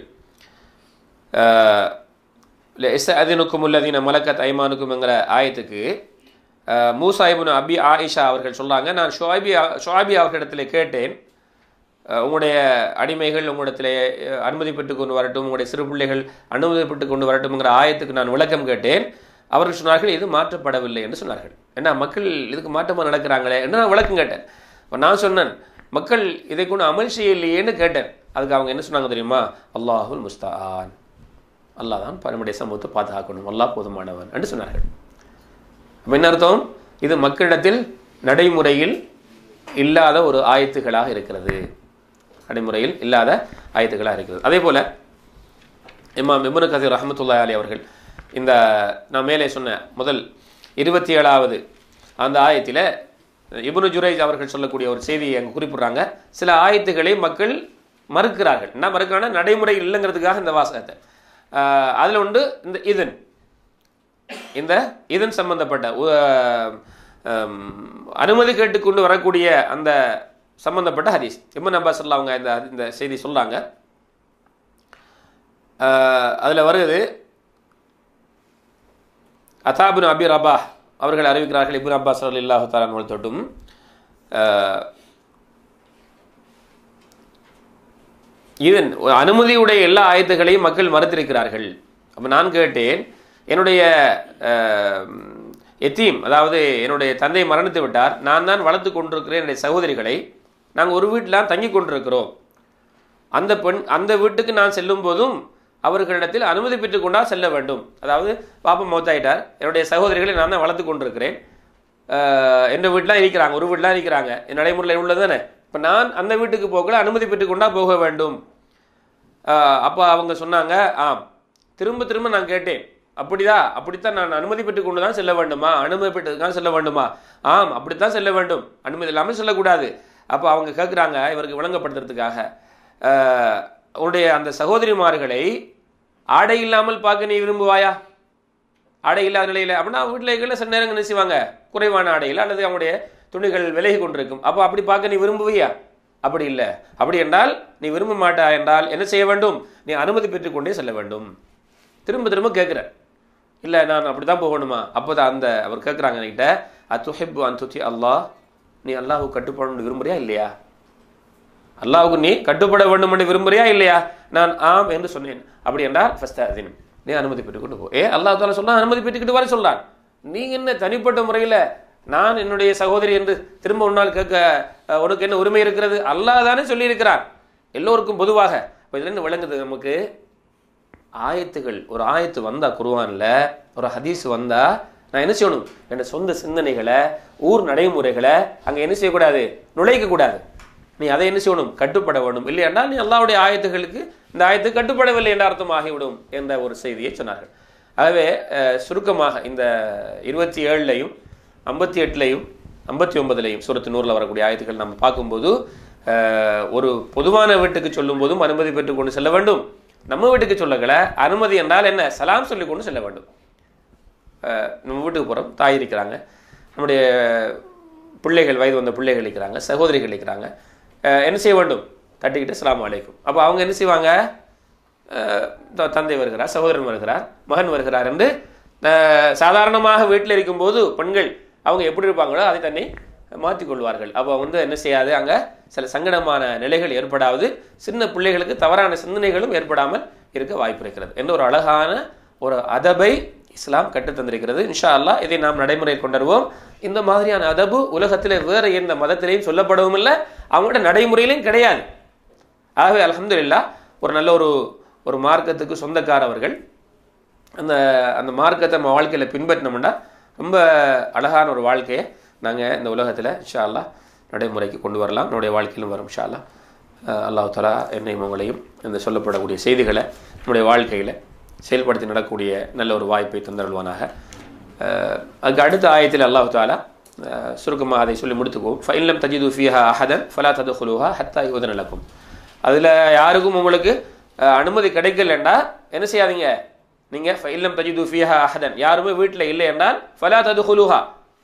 அதினுக்கும் உள்ளதீன மலக்கத் ஐமானுக்கும் என்கிற ஆயத்துக்கு அஹ், மூசா இப்னு அபி ஆயிஷா அவர்கள் சொன்னாங்க நான் ஷுவாபி ஷுவாபி அவர்களிடத்தில் கேட்டேன் அஹ், உங்களுடைய அடிமைகள் உங்களிடத்திலே அஹ், அனுமதி பெற்று கொண்டு வரட்டும் உங்களுடைய சிறு பிள்ளைகள் அனுமதி பெற்று கொண்டு வரட்டும்ங்கிற ஆயத்துக்கு நான் விளக்கம் கேட்டேன் அவர்கள் சொன்னார்கள் இது மாற்றப்படவில்லை என்று சொன்னார்கள் ஏன்னா மக்கள் இதுக்கு மாற்றமாக நடக்கிறாங்களே என்று நான் விளக்கம் கேட்டேன் அப்ப நான் சொன்னேன் மக்கள் இதை கொண்டு அமல் செய்யலையேன்னு கேட்டேன் அதுக்கு அவங்க என்ன சொன்னாங்க தெரியுமா அல்லாஹுல் முஸ்தான் அல்லாஹ் தான் நம்முடைய சமூகத்தை பாதுகாக்கணும் அல்லாஹ் போதுமானவன் என்று சொன்னார்கள் அப்ப என்ன அர்த்தம் இது மக்களிடத்தில் நடைமுறையில் இல்லாத ஒரு ஆயத்துகளாக இருக்கிறது நடைமுறையில் இல்லாத ஆயத்துக்களாக இருக்கிறது அதே போல இமாம் இப்னு கதீர் ரஹமத்துல்லா அலி அவர்கள் இந்த நான் மேலே சொன்ன முதல் இருபத்தி ஏழாவது அந்த ஆயத்தில் இப்னு ஜுரைஜ் அவர்கள் சொல்லக்கூடிய ஒரு செய்தியை அங்கே குறிப்பிடுறாங்க சில ஆயத்துக்களை மக்கள் மறுக்கிறார்கள் என்ன மறுக்கிறாங்கன்னா நடைமுறை இல்லைங்கிறதுக்காக இந்த வாசகத்தை அதில் உண்டு இந்த இதன் இந்த இதன் சம்பந்தப்பட்ட உ- ஆம், அனுமதி கேட்டுக்கொண்டு வரக்கூடிய அந்த சம்பந்தப்பட்ட ஹதீஸ் இப்னு அப்பாஸ் ஸல்லல்லாஹு அவங்க இந்த இந்த செய்தி சொல்றாங்க அதில் வருது அதாபின் அபி ரபா அவர்கள் அறிவிக்கிறார்கள் இப்னு அப்பாஸ் அல்லாஹு தாலான் தொட்டும் ஆஹ், இதன் அனுமதியுடைய எல்லா ஆயத்துகளையும் மக்கள் மறுத்திருக்கிறார்கள் அப்போ நான் கேட்டேன் என்னுடைய ஆஹ், எத்தீம் அதாவது என்னுடைய தந்தை மரணித்து விட்டார் நான் தான் வளர்த்து கொண்டிருக்கிறேன் என்னுடைய சகோதரிகளை நாங்கள் ஒரு வீட்டில் தங்கி கொண்டிருக்கிறோம் அந்த பெண் அந்த வீட்டுக்கு நான் செல்லும் போதும் அவர்களிடத்தில் அனுமதி பெற்றுக் கொண்டா செல்ல வேண்டும் அதாவது பாப்பா மௌத்தாயிட்டார் என்னுடைய சகோதரிகளை நான் தான் வளர்த்து கொண்டிருக்கிறேன் ஆஹ் எந்த வீட்டிலாம் இருக்கிறாங்க ஒரு வீட்டிலாம் இருக்கிறாங்க என் நடைமுறையில் உள்ளது தானே இப்போ நான் அந்த வீட்டுக்கு போகல அனுமதி பெற்றுக் கொண்டா போக வேண்டும் அப்போ அவங்க சொன்னாங்க ஆம் திரும்ப திரும்ப நான் கேட்டேன் அப்படிதா அப்படித்தான் நான் அனுமதி பெற்றுக் கொண்டு தான் செல்ல வேண்டுமா அனுமதி பெற்று தான் செல்ல வேண்டுமா ஆம் அப்படித்தான் செல்ல வேண்டும் அனுமதி இல்லாமல் செல்லக்கூடாது அப்போ அவங்க கேட்குறாங்க இவருக்கு விளங்கப்படுத்துறதுக்காக ஆஹ், உன்னுடைய அந்த சகோதரிமார்களை ஆடை இல்லாமல் பார்க்க நீ விரும்புவாயா ஆடை இல்லாத நிலையில் அப்படின்னா வீட்டில் இருக்கிற சில நேரங்கள் என்ன செய்வாங்க குறைவான ஆடையில் அல்லது அவங்களுடைய துணிகள் விலகி கொண்டிருக்கும் அப்போ அப்படி பார்க்க நீ விரும்புவியா அப்படி இல்லை அப்படி என்றால் நீ விரும்ப மாட்டா என்றால் என்ன செய்ய வேண்டும் நீ அனுமதி பெற்றுக்கொண்டே செல்ல வேண்டும் திரும்ப திரும்ப கேட்குற இல்லை நான் அப்படி தான் போகணுமா அப்போ தான் அந்த அவர் கேட்குறாங்க என்கிட்ட அத்துஹிப்பு அந்துத்தி அல்லாஹ் நீ அல்லாஹ்வுக்கு கட்டுப்படணும்னு விரும்புறியா இல்லையா அல்லாஹ்வுக்கு நீ கட்டுப்பட வேண்டும் என்று விரும்புறியா இல்லையா நான் ஆம் என்று சொன்னேன் அப்படி என்றால் ஃபஸ்ட் நீ அனுமதி பெற்றுக்கொண்டு போ ஏ அல்லாஹ் தாலா சொன்னா அனுமதி பெற்றுக்கிட்டு வர சொல்றான் நீங்க என்ன தனிப்பட்ட முறையில் நான் என்னுடைய சகோதரி என்று திரும்ப ஒரு நாள் கேட்க அஹ், உனக்கு என்ன உரிமை இருக்கிறது அல்லாஹ் தானே சொல்லியிருக்கிறான் எல்லோருக்கும் பொதுவாக இப்போ இதுல இருந்து விளங்குது நமக்கு ஆயத்துகள் ஒரு ஆயத்து வந்தா குருவான்ல ஒரு ஹதீஸ் வந்தா நான் என்ன செய்யணும் என் சொந்த சிந்தனைகளை ஊர் நடைமுறைகளை அங்க என்ன செய்யக்கூடாது நுழைக்க கூடாது நீ அதை என்ன செய்யணும் கட்டுப்பட வேண்டும் இல்லை என்றால் நீ அல்லாவுடைய ஆயத்துகளுக்கு இந்த ஆயத்து கட்டுப்படவில்லை என்ற அர்த்தம் ஆகிவிடும் என்ற ஒரு செய்தியை சொன்னார்கள் ஆகவே அஹ், சுருக்கமாக இந்த இருபத்தி ஏழுலையும் ஐம்பத்தி எட்டுலையும் ஐம்பத்தி ஒன்பதுலையும் சூரத்து நூறில் வரக்கூடிய ஆயத்துக்கள் நம்ம பார்க்கும்போது அஹ், ஒரு பொதுவான வீட்டுக்கு சொல்லும் போதும் அனுமதி பெற்றுக் கொண்டு செல்ல வேண்டும் நம்ம வீட்டுக்கு சொல்லக்கல அனுமதி என்றால் என்ன சலாம் சொல்லி கொண்டு செல்ல வேண்டும் அஹ், நம்ம வீட்டுக்கு போகிறோம் தாய் இருக்கிறாங்க நம்முடைய பிள்ளைகள் வயது வந்த பிள்ளைகள் இருக்கிறாங்க சகோதரிகள் இருக்கிறாங்க அஹ், என்ன செய்ய வேண்டும் தட்டிக்கிட்டு சலாம் அலைக்கும் அப்போ அவங்க என்ன செய்வாங்க அஹ், த- தந்தை வருகிறார் சகோதரன் வருகிறார் மகன் வருகிறார் என்று அஹ், சாதாரணமாக வீட்டில் இருக்கும்போது பெண்கள் அவங்க எப்படி இருப்பாங்களோ அதை தன்னை மாற்றிக் கொள்வார்கள் அப்போ வந்து என்ன செய்யாது அங்கே சில சங்கடமான நிலைகள் ஏற்படாது சின்ன பிள்ளைகளுக்கு தவறான சிந்தனைகளும் ஏற்படாமல் இருக்க வாய்ப்பு இருக்கிறது என்ற ஒரு அழகான ஒரு அதபை இஸ்லாம் கற்றுத் தந்திருக்கிறது இன்ஷா அல்லாஹ் இதை நாம் நடைமுறையில் கொண்டுருவோம் இந்த மாதிரியான அதபு உலகத்தில் வேற எந்த மதத்திலையும் சொல்லப்படவும் இல்லை அவங்களோட நடைமுறையிலையும் கிடையாது ஆகவே அல்ஹம்துலில்லாஹ் ஒரு நல்ல ஒரு ஒரு மார்க்கத்துக்கு சொந்தக்காரவர்கள் அந்த அந்த மார்க்கத்தை நம்ம வாழ்க்கையில் பின்பற்றினோம்னா ரொம்ப அழகான ஒரு வாழ்க்கையை நாங்கள் இந்த உலகத்தில் இன்ஷா அல்லாஹ் நடைமுறைக்கு கொண்டு வரலாம் நம்முடைய வாழ்க்கையிலும் வரும் இன்ஷா அல்லாஹ் அஹ் அல்லாஹ் தலா என்னையும் உங்களையும் இந்த சொல்லப்படக்கூடிய செய்திகளை நம்முடைய வாழ்க்கையில் செயல்படுத்தி நடக்கக்கூடிய நல்ல ஒரு வாய்ப்பை தந்தருள்வானாக அஹ் அதுக்கு அடுத்த ஆயத்தில் அல்லாஹ் தாலா அஹ் சுருக்கமாக அதை சொல்லி முடித்துக்குவோம் ஃபைல்லம் தஜிது ஃபிஹா அஹதன் ஃபலா ததுஹுலுஹா ஹத்தா யுதன் லக்கும் அதில் யாருக்கும் உங்களுக்கு அஹ், அனுமதி கிடைக்கலண்டா என்ன செய்யாதீங்க நீங்கள் ஃபைல்லம் தஜிது ஃபிஹா அஹதன் யாருமே வீட்டில் இல்லை என்றால் ஃபலா ததுஹுலுஹா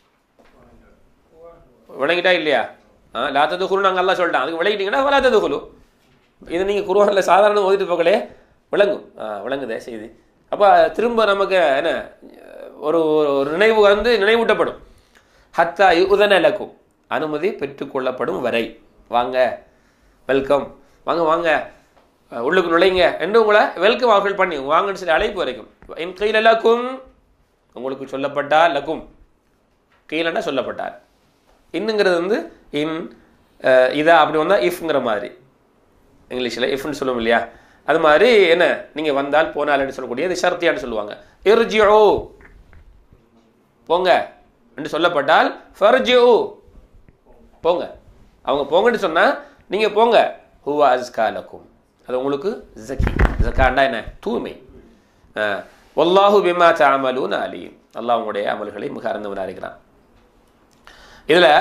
விளங்கிட்டா இல்லையா ஆ லா ததுஹுலு நாங்கள் எல்லாம் சொல்லிட்டோம் அதுக்கு விளங்கிட்டீங்கன்னா ஃபலா ததுஹுலு இது நீங்கள் குருவானில் சாதாரண ஓதிட்டு போகலே விளங்கும் ஆ விளங்குதே செய்தி அப்போ திரும்ப நமக்கு என்ன ஒரு ஒரு நினைவு வந்து நினைவூட்டப்படும் ஹத்தா யுதன லக்கும் அனுமதி பெற்றுக்கொள்ளப்படும் வரை வாங்க வெல்கம் வாங்க வாங்க அஹ் உள்ளுக்கு நுழைங்க என்று உங்களை வெல்கம் அவர்கள் பண்ணி வாங்கன்னு சொல்லி அழைப்பு வரைக்கும் இன் கீழ லக்கும் உங்களுக்கு சொல்லப்பட்டால் லக்கும் கீழன்னா சொல்லப்பட்டார் இன்னுங்கிறது வந்து இன் அஹ், இதா அப்படி வந்தால் இஃப்ங்கிற மாதிரி இங்கிலீஷில் இஃப்னு சொல்லுவோம் இல்லையா அது மாதிரி என்ன நீங்கள் வந்தால் போனால்னு சொல்லக்கூடிய இது ஷர்த்தியான்னு சொல்லுவாங்க இர்ஜிஓ போங்க என்று சொல்லப்பட்டால் ஃபர்ஜிஓ போங்க அவங்க போங்கன்னு சொன்னா நீங்க போங்க ஹுவ அஸ்காலக்கும் அது உங்களுக்கு ஜக்கி ஜக்காண்டா என்ன தூய்மை ஒல்லாஹு பிமா தாமலூன் அலியும் அல்லாஹ் உங்களுடைய அமல்களை மிக அறிந்தவனாக இருக்கிறான் இதில்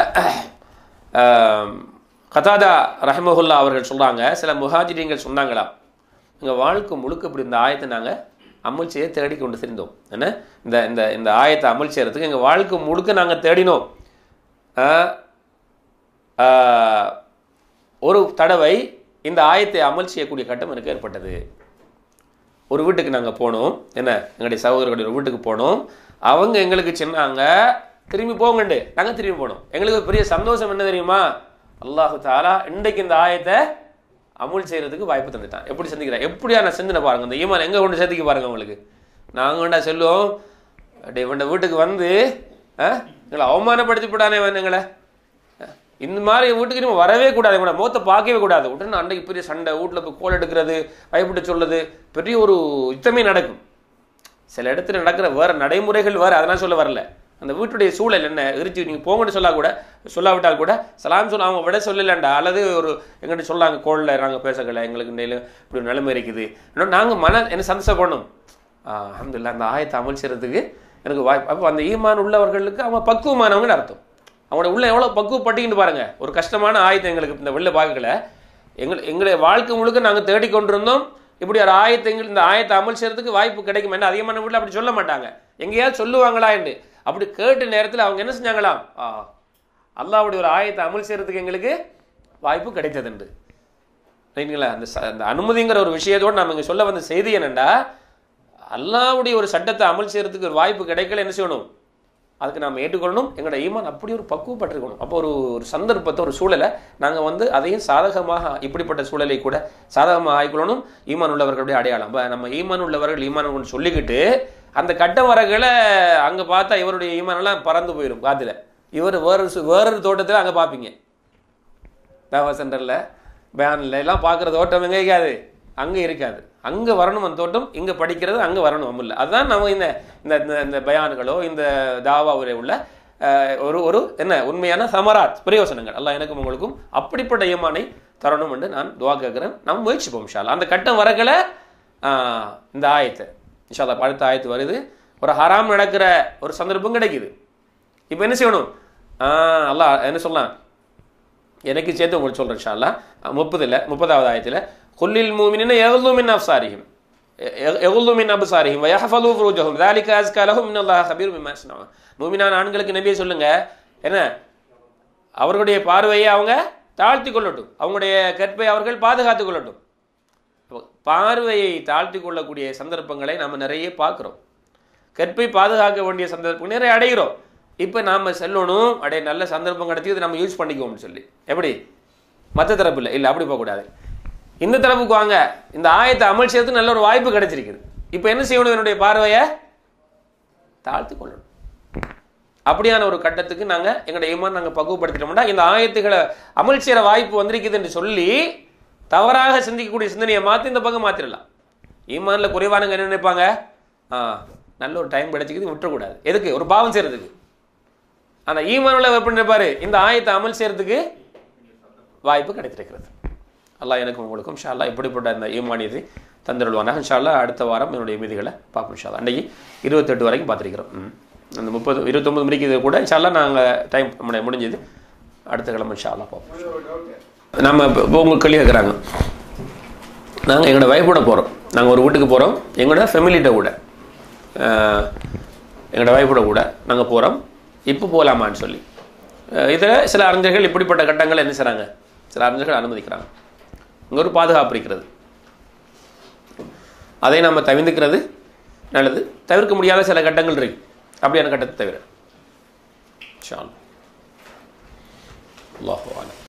கதாதா ரஹமஹுல்லா அவர்கள் சொல்கிறாங்க சில முஹாஜிரியங்கள் சொன்னாங்களாம் எங்கள் வாழ்க்கை முழுக்க இப்படி இந்த ஆயத்தை நாங்கள் அமல் செய்ய தேடி கொண்டு தெரிந்தோம் என்ன இந்த இந்த இந்த ஆயத்தை அமல் செய்கிறதுக்கு எங்கள் வாழ்க்கை முழுக்க நாங்கள் தேடினோம் ஆஹ், ஆஹ், ஒரு தடவை இந்த ஆயத்தை அமல் செய்யக்கூடிய கட்டம் எனக்கு ஏற்பட்டது ஒரு வீட்டுக்கு நாங்கள் போனோம் என்ன எங்களுடைய சகோதரர்களுடைய ஒரு வீட்டுக்கு போனோம் அவங்க எங்களுக்கு சொன்னாங்க திரும்பி போங்கண்டு நாங்கள் திரும்பி போனோம் எங்களுக்கு ஒரு பெரிய சந்தோஷம் என்ன தெரியுமா அல்லாஹு தாலா இன்றைக்கு இந்த ஆயத்தை அமுல் செய்யறதுக்கு வாய்ப்பு தந்துட்டான் எப்படி சிந்திக்கிறேன் எப்படியா நான் சிந்தனை பாருங்க இந்த ஈமான் எங்கே கொண்டு சேர்த்துக்க பாருங்க உங்களுக்கு நாங்கள் வேண்டா செல்லுவோம் டே இவன் வீட்டுக்கு வந்து ஆ, எங்களை அவமானப்படுத்தி விடானே இவன் எங்களை இந்த மாதிரி வீட்டுக்கு நம்ம வரவே கூடாது கூட முகத்தை பார்க்கவே கூடாது உடனே அன்றைக்கு பெரிய சண்டை வீட்டில் போய் கோல் எடுக்கிறது பயப்பட்டு சொல்றது பெரிய ஒரு யுத்தமே நடக்கும் சில இடத்துல நடக்கிற வேற நடைமுறைகள் வேற அதெல்லாம் சொல்ல வரல அந்த வீட்டுடைய சூழல் என்ன இருச்சு நீங்கள் போங்கன்னு சொல்லா கூட சொல்லாவிட்டால் கூட சலாம் சொல்ல அவங்க விட சொல்லலண்டா அல்லது ஒரு எங்கிட்ட சொல்லாங்க கோளில் நாங்கள் பேசக்கல எங்களுக்கு இந்த இப்படி ஒரு நிலைமை இருக்குது இன்னும் நாங்கள் மன என்ன சந்தோஷப்படணும் அஹமதுல்லா அந்த ஆயத்தை அமல் செய்கிறதுக்கு எனக்கு வாய்ப்பு அப்போ அந்த ஈமான் உள்ளவர்களுக்கு அவங்க பக்குவமானவங்கன்னு அர்த்தம் அவங்களோட உள்ள எவ்வளோ பக்குவப்பட்டிக்கிட்டு பாருங்க ஒரு கஷ்டமான ஆயத்தை எங்களுக்கு இந்த வெளில பார்க்கல எங்கள் எங்களுடைய வாழ்க்கை முழுக்க நாங்கள் தேடிக்கொண்டிருந்தோம் இப்படி ஒரு ஆயத்தை எங்கள் இந்த ஆயத்தை அமல் செய்யறதுக்கு வாய்ப்பு கிடைக்கும் என்ன அதிகமான வீட்டில் அப்படி சொல்ல மாட்டாங்க எங்கேயாவது சொல்லுவாங்களா என்று அப்படி கேட்ட நேரத்தில் அவங்க என்ன செஞ்சாங்களாம் ஆ அல்லாவுடைய ஒரு ஆயத்தை அமல் செய்யறதுக்கு எங்களுக்கு வாய்ப்பு கிடைத்ததுண்டு சரிங்களா அந்த ச- அந்த அனுமதிங்கிற ஒரு விஷயத்தோடு நம்ம இங்கே சொல்ல வந்த செய்தி என்னென்னா அல்லாவுடைய ஒரு சட்டத்தை அமல் செய்யறதுக்கு ஒரு வாய்ப்பு கிடைக்கல என்ன செய்யணும் அதுக்கு நாம் ஏற்றுக்கொள்ளணும் எங்களோட ஈமான் அப்படி ஒரு பக்குவப்பட்டிருக்கணும் அப்போ ஒரு ஒரு சந்தர்ப்பத்தை ஒரு சூழலை நாங்கள் வந்து அதையும் சாதகமாக இப்படிப்பட்ட சூழலை கூட சாதகமாக ஆய்க்கொள்ளணும் ஈமான் உள்ளவர்களுடைய அடையாளம் அப்ப நம்ம ஈமான் உள்ளவர்கள் ஈமான் கொண்டு சொல்லிக்கிட்டு அந்த கட்ட வரகளை அங்கே பார்த்தா இவருடைய ஈமானெல்லாம் பறந்து போயிடும் காத்துல இவர் வேறு சு- வேறொரு தோட்டத்தில் அங்கே பார்ப்பீங்க தாவா சென்டரில் பேனில் எல்லாம் பார்க்குற தோட்டம் எங்கே இருக்காது அங்கே இருக்காது அங்கே வரணும் அந்த தோட்டம் இங்கே படிக்கிறது அங்கே வரணும் அமுல்ல அதுதான் நம்ம இந்த இந்த இந்த- இந்த பயான்களோ இந்த தாவாவில் உள்ள அஹ், ஒரு ஒரு என்ன உண்மையான சமராத் பிரயோசனங்கள் அல்லாஹ் எனக்கும் உங்களுக்கும் அப்படிப்பட்ட ஈமானை தரணும் என்று நான் துவா கேட்குறேன் நம்ம முயற்சிப்போம் இன்ஷால்லா அந்த கட்டம் வரக்கல ஆஹ், இந்த ஆயத்தை இன்ஷால்லா அடுத்த ஆயத்து வருது ஒரு ஹராம் நடக்கிற ஒரு சந்தர்ப்பம் கிடைக்குது இப்போ என்ன செய்யணும் ஆஹ், அல்லாஹ் என்ன சொல்லலாம் எனக்கு சேர்த்து உங்களுக்கு சொல்கிறேன் ஷால்லா முப்பதில் முப்பதாவது ஆயத்தில் குல்லில் மூமினின எகுல்லு மின் அப்சாரிஹிம் எகுல்லு மின் அப்சாரிஹிம் வயஹஃபலு ஃபுரூஜஹும் ذلك أزكى لهم إن الله خبير بما يصنعون மூமினான ஆண்களுக்கு நபியை சொல்லுங்க என்ன அவர்களுடைய பார்வையை அவங்க தாழ்த்தி கொள்ளட்டும் அவங்களுடைய கற்பை அவர்கள் பாதுகாத்து கொள்ளட்டும் அப்போ பார்வையை தாழ்த்தி கொள்ளக்கூடிய சந்தர்ப்பங்களை நம்ம நிறைய பார்க்குறோம் கற்பை பாதுகாக்க வேண்டிய சந்தர்ப்பம் நிறைய அடைகிறோம் இப்போ நாம் செல்லணும் அடைய நல்ல சந்தர்ப்பம் கிடைச்சி இதை நம்ம யூஸ் பண்ணிக்குவோம்னு சொல்லி எப்படி மற்ற தரப்பு இல்லை இல்லை அப்படி போகக்கூடாது இந்த தரப்புக்கு வாங்க இந்த ஆயத்தை அமல் செய்யறதுக்கு நல்ல ஒரு வாய்ப்பு கிடைச்சிருக்குது இப்போ என்ன செய்யணும் என்னுடைய பார்வையை தாழ்த்தி கொள்ளணும் அப்படியான ஒரு கட்டத்துக்கு நாங்கள் எங்களுடைய ஈமான் நாங்கள் பக்குவப்படுத்திட்டோம்னா இந்த ஆயத்துகளை அமல் செய்கிற வாய்ப்பு வந்திருக்குது என்று சொல்லி தவறாக சிந்திக்கக்கூடிய சிந்தனையை மாற்றி இந்த பக்கம் மாற்றிடலாம் ஈமானில் குறைவானவங்க என்ன நினைப்பாங்க ஆ நல்ல ஒரு டைம் கிடைச்சிக்குது விட்டுறக்கூடாது எதுக்கு ஒரு பாவம் செய்கிறதுக்கு ஆனால் ஈமானில் எப்படி நினைப்பாரு இந்த ஆயத்தை அமல் செய்கிறதுக்கு வாய்ப்பு கிடைத்திருக்கிறது அல்லாஹ் எனக்கும் உங்களுக்கும் ஷா அல்லாஹ் இப்படிப்பட்ட இந்த ஈமானியத்தை தந்துடுவானாக இன்ஷா அல்லாஹ் அடுத்த வாரம் என்னுடைய மீதிகளை பார்ப்போம் இன்ஷா அல்லாஹ் அன்றைக்கி இருபத்தெட்டு வரைக்கும் பார்த்துருக்கிறோம் ம். அந்த முப்பது இருபத்தொம்பது மணிக்கு இது கூட இன்ஷா அல்லாஹ் நாங்கள் டைம் நம்முடைய முடிஞ்சது அடுத்த கிழமை இன்ஷா அல்லாஹ் பார்ப்போம் நம்ம இப்போ இப்போ உங்களுக்கு கேள்வி கேட்குறாங்க நாங்கள் எங்களோட வைஃபோட போகிறோம் நாங்கள் ஒரு வீட்டுக்கு போகிறோம் எங்களோட ஃபெமிலிட்ட கூட அஹ், எங்களோட வைஃபோட கூட நாங்கள் போகிறோம் இப்போ போகலாமான்னு சொல்லி இதில் சில அறிஞர்கள் இப்படிப்பட்ட கட்டங்களை என்ன செய்கிறாங்க சில அறிஞர்கள் அனுமதிக்கிறாங்க இங்கே ஒரு பாதுகாப்பு இருக்கிறது அதை நம்ம தவிர்த்துக்கிறது நல்லது தவிர்க்க முடியாத சில கட்டங்கள் இருக்கு அப்படியான கட்டத்தை தவிர ஷால் அல்லாஹு அலம்